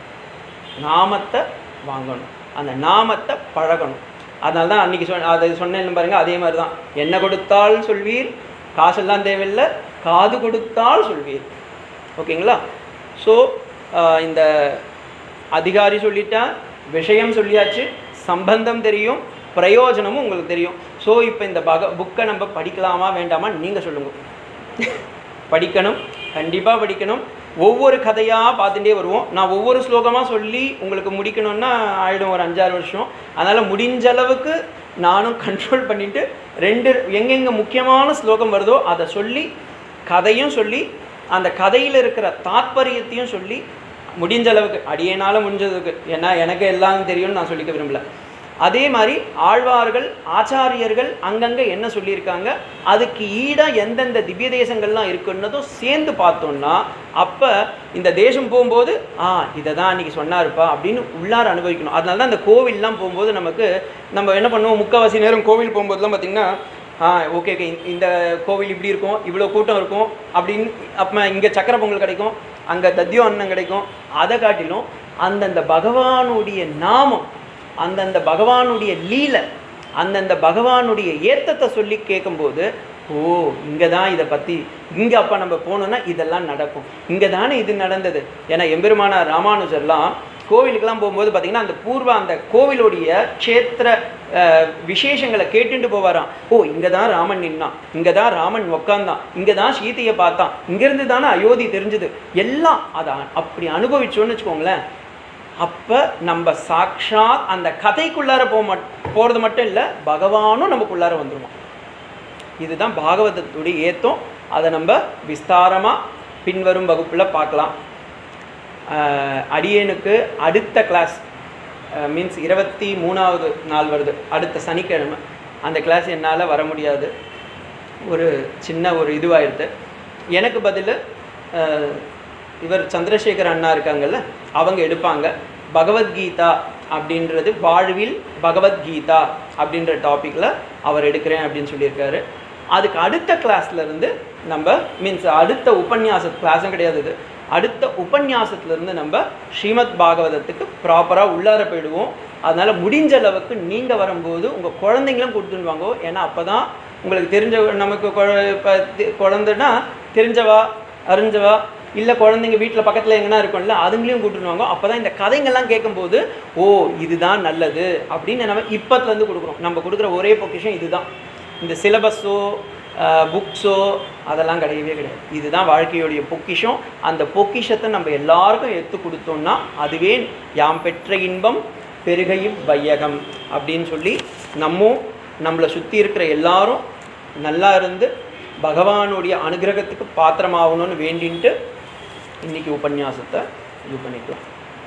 நாமத்தை வாங்கணும் அந்த நாமத்தை பழகணும் அதனால தான் அன்றைக்கி சொன்ன அதை சொன்னேன் பாருங்க அதே மாதிரி தான் என்ன கொடுத்தால் சொல்வீர் காசெல்லாம் தேவையில்லை காது கொடுத்தால் சொல்வீர் ஓகேங்களா ஸோ இந்த அதிகாரி சொல்லிட்டா விஷயம் சொல்லியாச்சு சம்பந்தம் தெரியும் பிரயோஜனமும் உங்களுக்கு தெரியும் ஸோ இப்போ இந்த பக புக்கை நம்ம படிக்கலாமா வேண்டாமா நீங்கள் சொல்லுங்க படிக்கணும் கண்டிப்பாக படிக்கணும் ஒவ்வொரு கதையாக பார்த்துட்டே வருவோம் நான் ஒவ்வொரு ஸ்லோகமாக சொல்லி உங்களுக்கு முடிக்கணும்னா ஆயிடும் ஒரு அஞ்சாறு வருஷம் அதனால் முடிஞ்ச அளவுக்கு நானும் கண்ட்ரோல் பண்ணிவிட்டு ரெண்டு எங்கெங்கே முக்கியமான ஸ்லோகம் வருதோ அதை சொல்லி கதையும் சொல்லி அந்த கதையில் இருக்கிற தாத்பரியத்தையும் சொல்லி முடிஞ்ச அளவுக்கு அடியேனால முடிஞ்சதுக்கு ஏன்னா எனக்கு எல்லாம் தெரியும்னு நான் சொல்லிக்க விரும்பல அதே மாதிரி ஆழ்வார்கள் ஆச்சாரியர்கள் அங்கங்கே என்ன சொல்லியிருக்காங்க அதுக்கு ஈடாக எந்தெந்த திவ்ய தேசங்கள்லாம் இருக்குன்னதும் சேர்ந்து பார்த்தோம்னா அப்போ இந்த தேசம் போகும்போது ஆ இதை தான் அன்றைக்கி சொன்னாருப்பா அப்படின்னு உள்ளார அனுபவிக்கணும் அதனால தான் இந்த கோவில்லாம் போகும்போது நமக்கு நம்ம என்ன பண்ணுவோம் முக்கால்வாசி நேரம் கோவில் போகும்போதுலாம் பார்த்திங்கன்னா ஆ ஓகே ஓகே இந்த கோவில் இப்படி இருக்கும் இவ்வளோ கூட்டம் இருக்கும் அப்படின்னு அப்போ இங்கே சக்கரை பொங்கல் கிடைக்கும் அங்கே தத்தியோ அன்னம் கிடைக்கும் அதை காட்டிலும் அந்தந்த பகவானுடைய நாமம் அந்தந்த பகவானுடைய லீலை அந்தந்த பகவானுடைய ஏத்தத்தை சொல்லி கேட்கும்போது ஓ இங்கே தான் இதை பற்றி இங்கே அப்போ நம்ம போனோம்னா இதெல்லாம் நடக்கும் இங்கே தானே இது நடந்தது ஏன்னா எம்பெருமான ராமானுஜர்லாம் கோவிலுக்கெல்லாம் போகும்போது பார்த்தீங்கன்னா அந்த பூர்வ அந்த கோவிலுடைய க்ஷேத்திர அஹ், விசேஷங்களை கேட்டுட்டு போவாராம் ஓ இங்கே தான் ராமன் நின்னான் இங்கே தான் ராமன் உக்காந்தான் இங்கே தான் சீதையை பார்த்தான் இங்கேருந்து தானே அயோத்தி தெரிஞ்சுது எல்லாம் அதை அப்படி அனுபவிச்சோன்னு வச்சுக்கோங்களேன் அப்போ நம்ம சாக்ஷாத் அந்த கதைக்குள்ளார போக மட் போகிறது மட்டும் இல்லை பகவானும் நமக்குள்ளார வந்துருமா இதுதான் பாகவதத்துடைய ஏத்தம் அதை நம்ம விஸ்தாரமாக பின்வரும் வகுப்பில் பார்க்கலாம் ஆஹ் அடியேனுக்கு அடுத்த கிளாஸ் மீன்ஸ் இருபத்தி மூணாவது நாள் வருது அடுத்த சனிக்கிழமை அந்த கிளாஸ் என்னால் வர முடியாது ஒரு சின்ன ஒரு இதுவாயிருது எனக்கு பதில் இவர் சந்திரசேகர் அண்ணா இருக்காங்கல்ல அவங்க எடுப்பாங்க பகவத்கீதா அப்படின்றது வாழ்வில் பகவத்கீதா அப்படின்ற டாப்பிக்கில் அவர் எடுக்கிறேன் அப்படின்னு சொல்லியிருக்காரு அதுக்கு அடுத்த கிளாஸ்ல இருந்து நம்ம மீன்ஸ் அடுத்த உபன்யாச கிளாஸும் கிடையாது இது அடுத்த உபன்யாசத்துல இருந்து நம்ம ஸ்ரீமத் பாகவதத்துக்கு ப்ராப்பராக உள்ளார போயிடுவோம் அதனால முடிஞ்ச அளவுக்கு நீங்கள் வரும்போது உங்கள் குழந்தைங்களும் கொடுத்துட்டு வாங்க ஏன்னா அப்போ தான் உங்களுக்கு தெரிஞ்ச நமக்கு குழ- இப்ப தி- குழந்தைன்னா தெரிஞ்சவா அறிஞ்சவா இல்லை குழந்தைங்க வீட்டில் பக்கத்தில் எங்கன்னா இருக்கும்ல அதுங்களையும் கூட்டிட்டு வாங்க அப்போ தான் இந்த கதைங்கள்லாம் கேட்கும்போது ஓ இதுதான் நல்லது அப்படின்னு நம்ம இப்பத்துலேருந்து கொடுக்குறோம் நம்ம கொடுக்குற ஒரே பொக்கிஷம் இதுதான் இந்த சிலபஸோ புக்ஸோ அதெல்லாம் கிடையவே கிடையாது இதுதான் வாழ்க்கையுடைய பொக்கிஷம் அந்த பொக்கிஷத்தை நம்ம எல்லாருக்கும் எடுத்து கொடுத்தோம்னா அதுவே யாம் பெற்ற இன்பம் பெருகையும் வையகம் அப்படின்னு சொல்லி நம்ம நம்மளை சுற்றி இருக்கிற எல்லாரும் நல்லா இருந்து பகவானுடைய அனுகிரகத்துக்கு பாத்திரமாகணும்னு வேண்டின்ட்டு இன்னைக்கு உபன்யாசத்தை இது பண்ணிக்கலாம்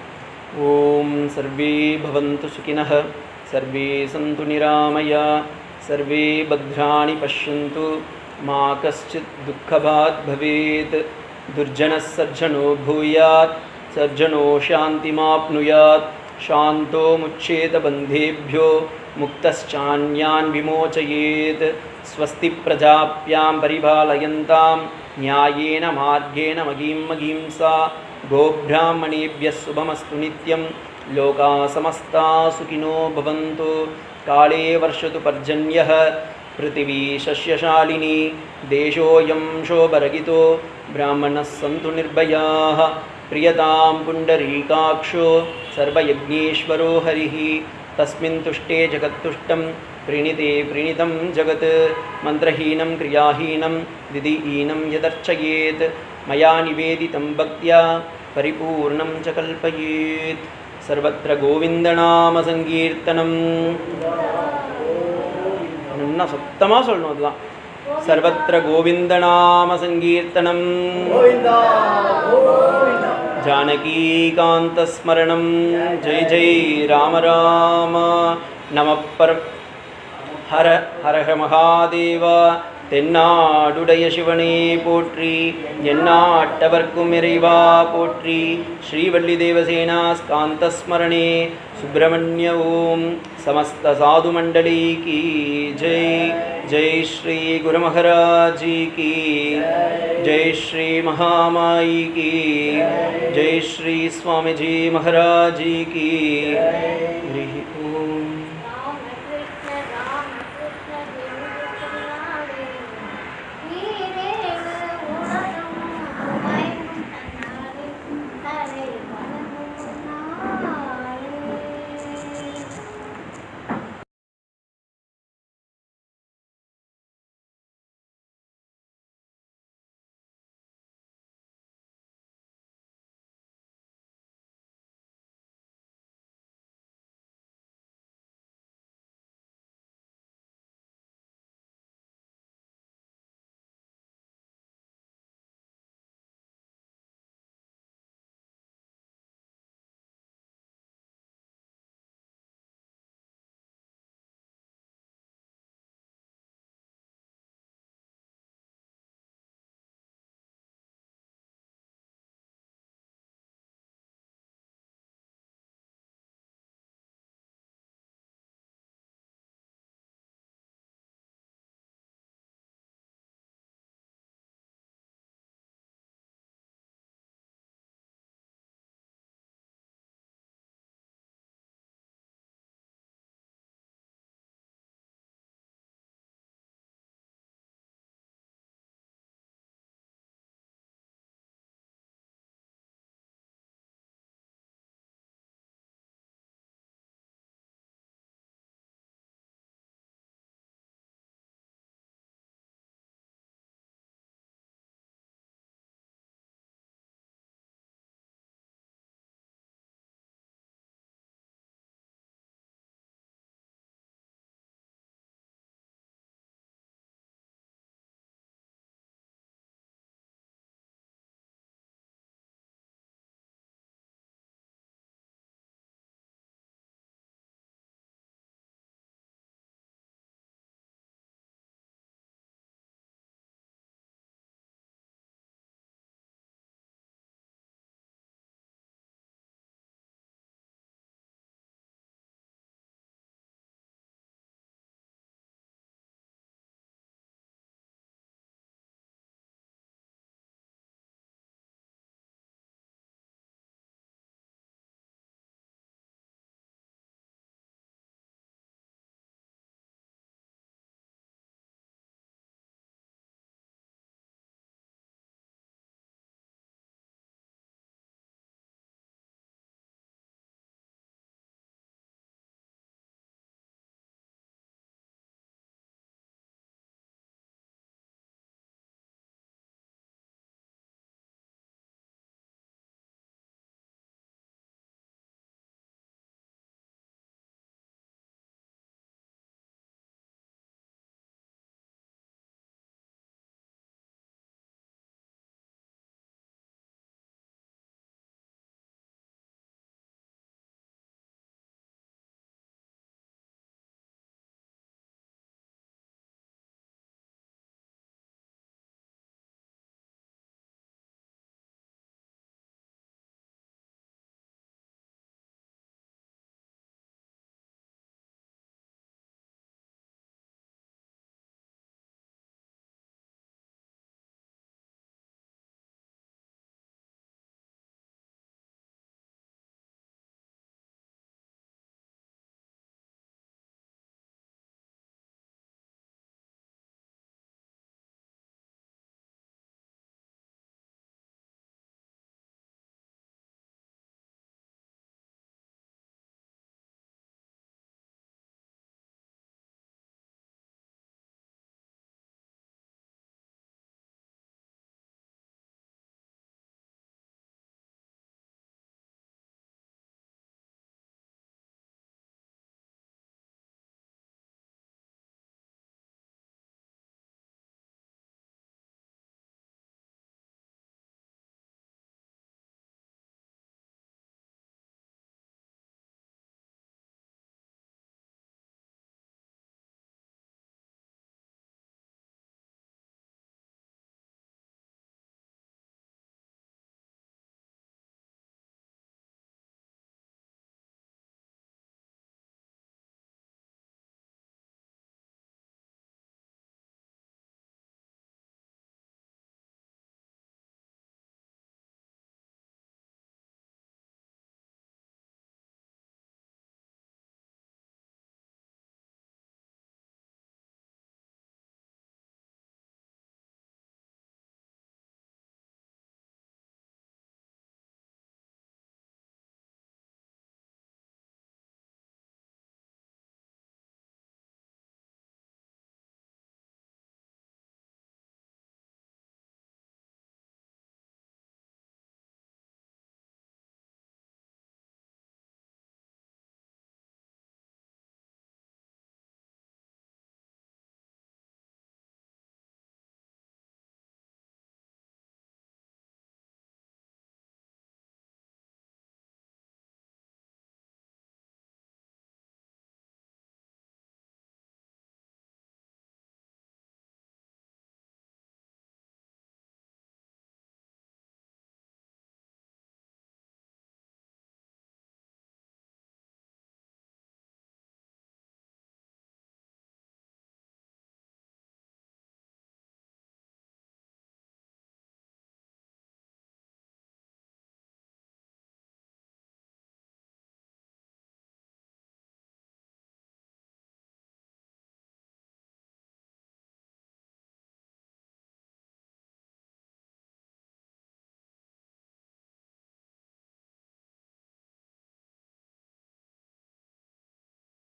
ஓம் சர்வே பவந்து சுகினः சர்வே சந்து நிராமயா சர்வே பத்ராணி பஷ்யந்து மா கஷ்டித் துக்கபாத் பவேத் துர்ஜனः சர்ஜனோ பூயாத் சர்ஜனோ சாந்திமாப்னுயாத் शान्तो मुच्छेदबन्धेभ्यो मुक्तश्चान्यान् विमोचयेत् स्वस्ति प्रजाभ्यां परिपालयन्तां न्यायेन मार्गेण मगीं मगीं सा गोब्राह्मणेभ्यः शुभमस्तु नित्यं लोकाः समस्ता सुखिनो भवन्तु काले वर्षतु पर्जन्यः पृथिवी शस्यशालिनी देशोऽयं शोभरगितो ब्राह्मणः सन्तु निर्भयाः प्रियतां पुण्डरीकाक्षो सर्वयज्ञेश्वरो हरिः तस्मिन् तुष्टे जगत्तुष्टं प्रणीते प्रणीतं जगत् मन्त्रहीनं क्रियाहीनं विधिहीनं यदर्चयेत् मया निवेदितं भक्त्या परिपूर्णं च कल्पयेत् सर्वत्र गोविन्दनामसङ्कीर्तनम् இன்னும் சத்தமாக சொல்லணும் அதுதான் சர்வத்திர கோவிந்தநாம சங்கீர்த்தனம் जानकीकान्तस्मरणं जय जय राम राम नमः पर हर हर हर महादेव தென்னாடுடைய சிவனே போற்றி எந்நாட்டவர்க்கும் இறைவா போற்றி ஸ்ரீவள்ளி தேவசேனா ஸ்காந்தஸ்மரணே சுப்பிரமணிய ஓம் समस्त साधु मंडली की जय जय श्री गुरु महाराज जी की जय श्री महामाई की जय श्री स्वामी जी महाराज जी की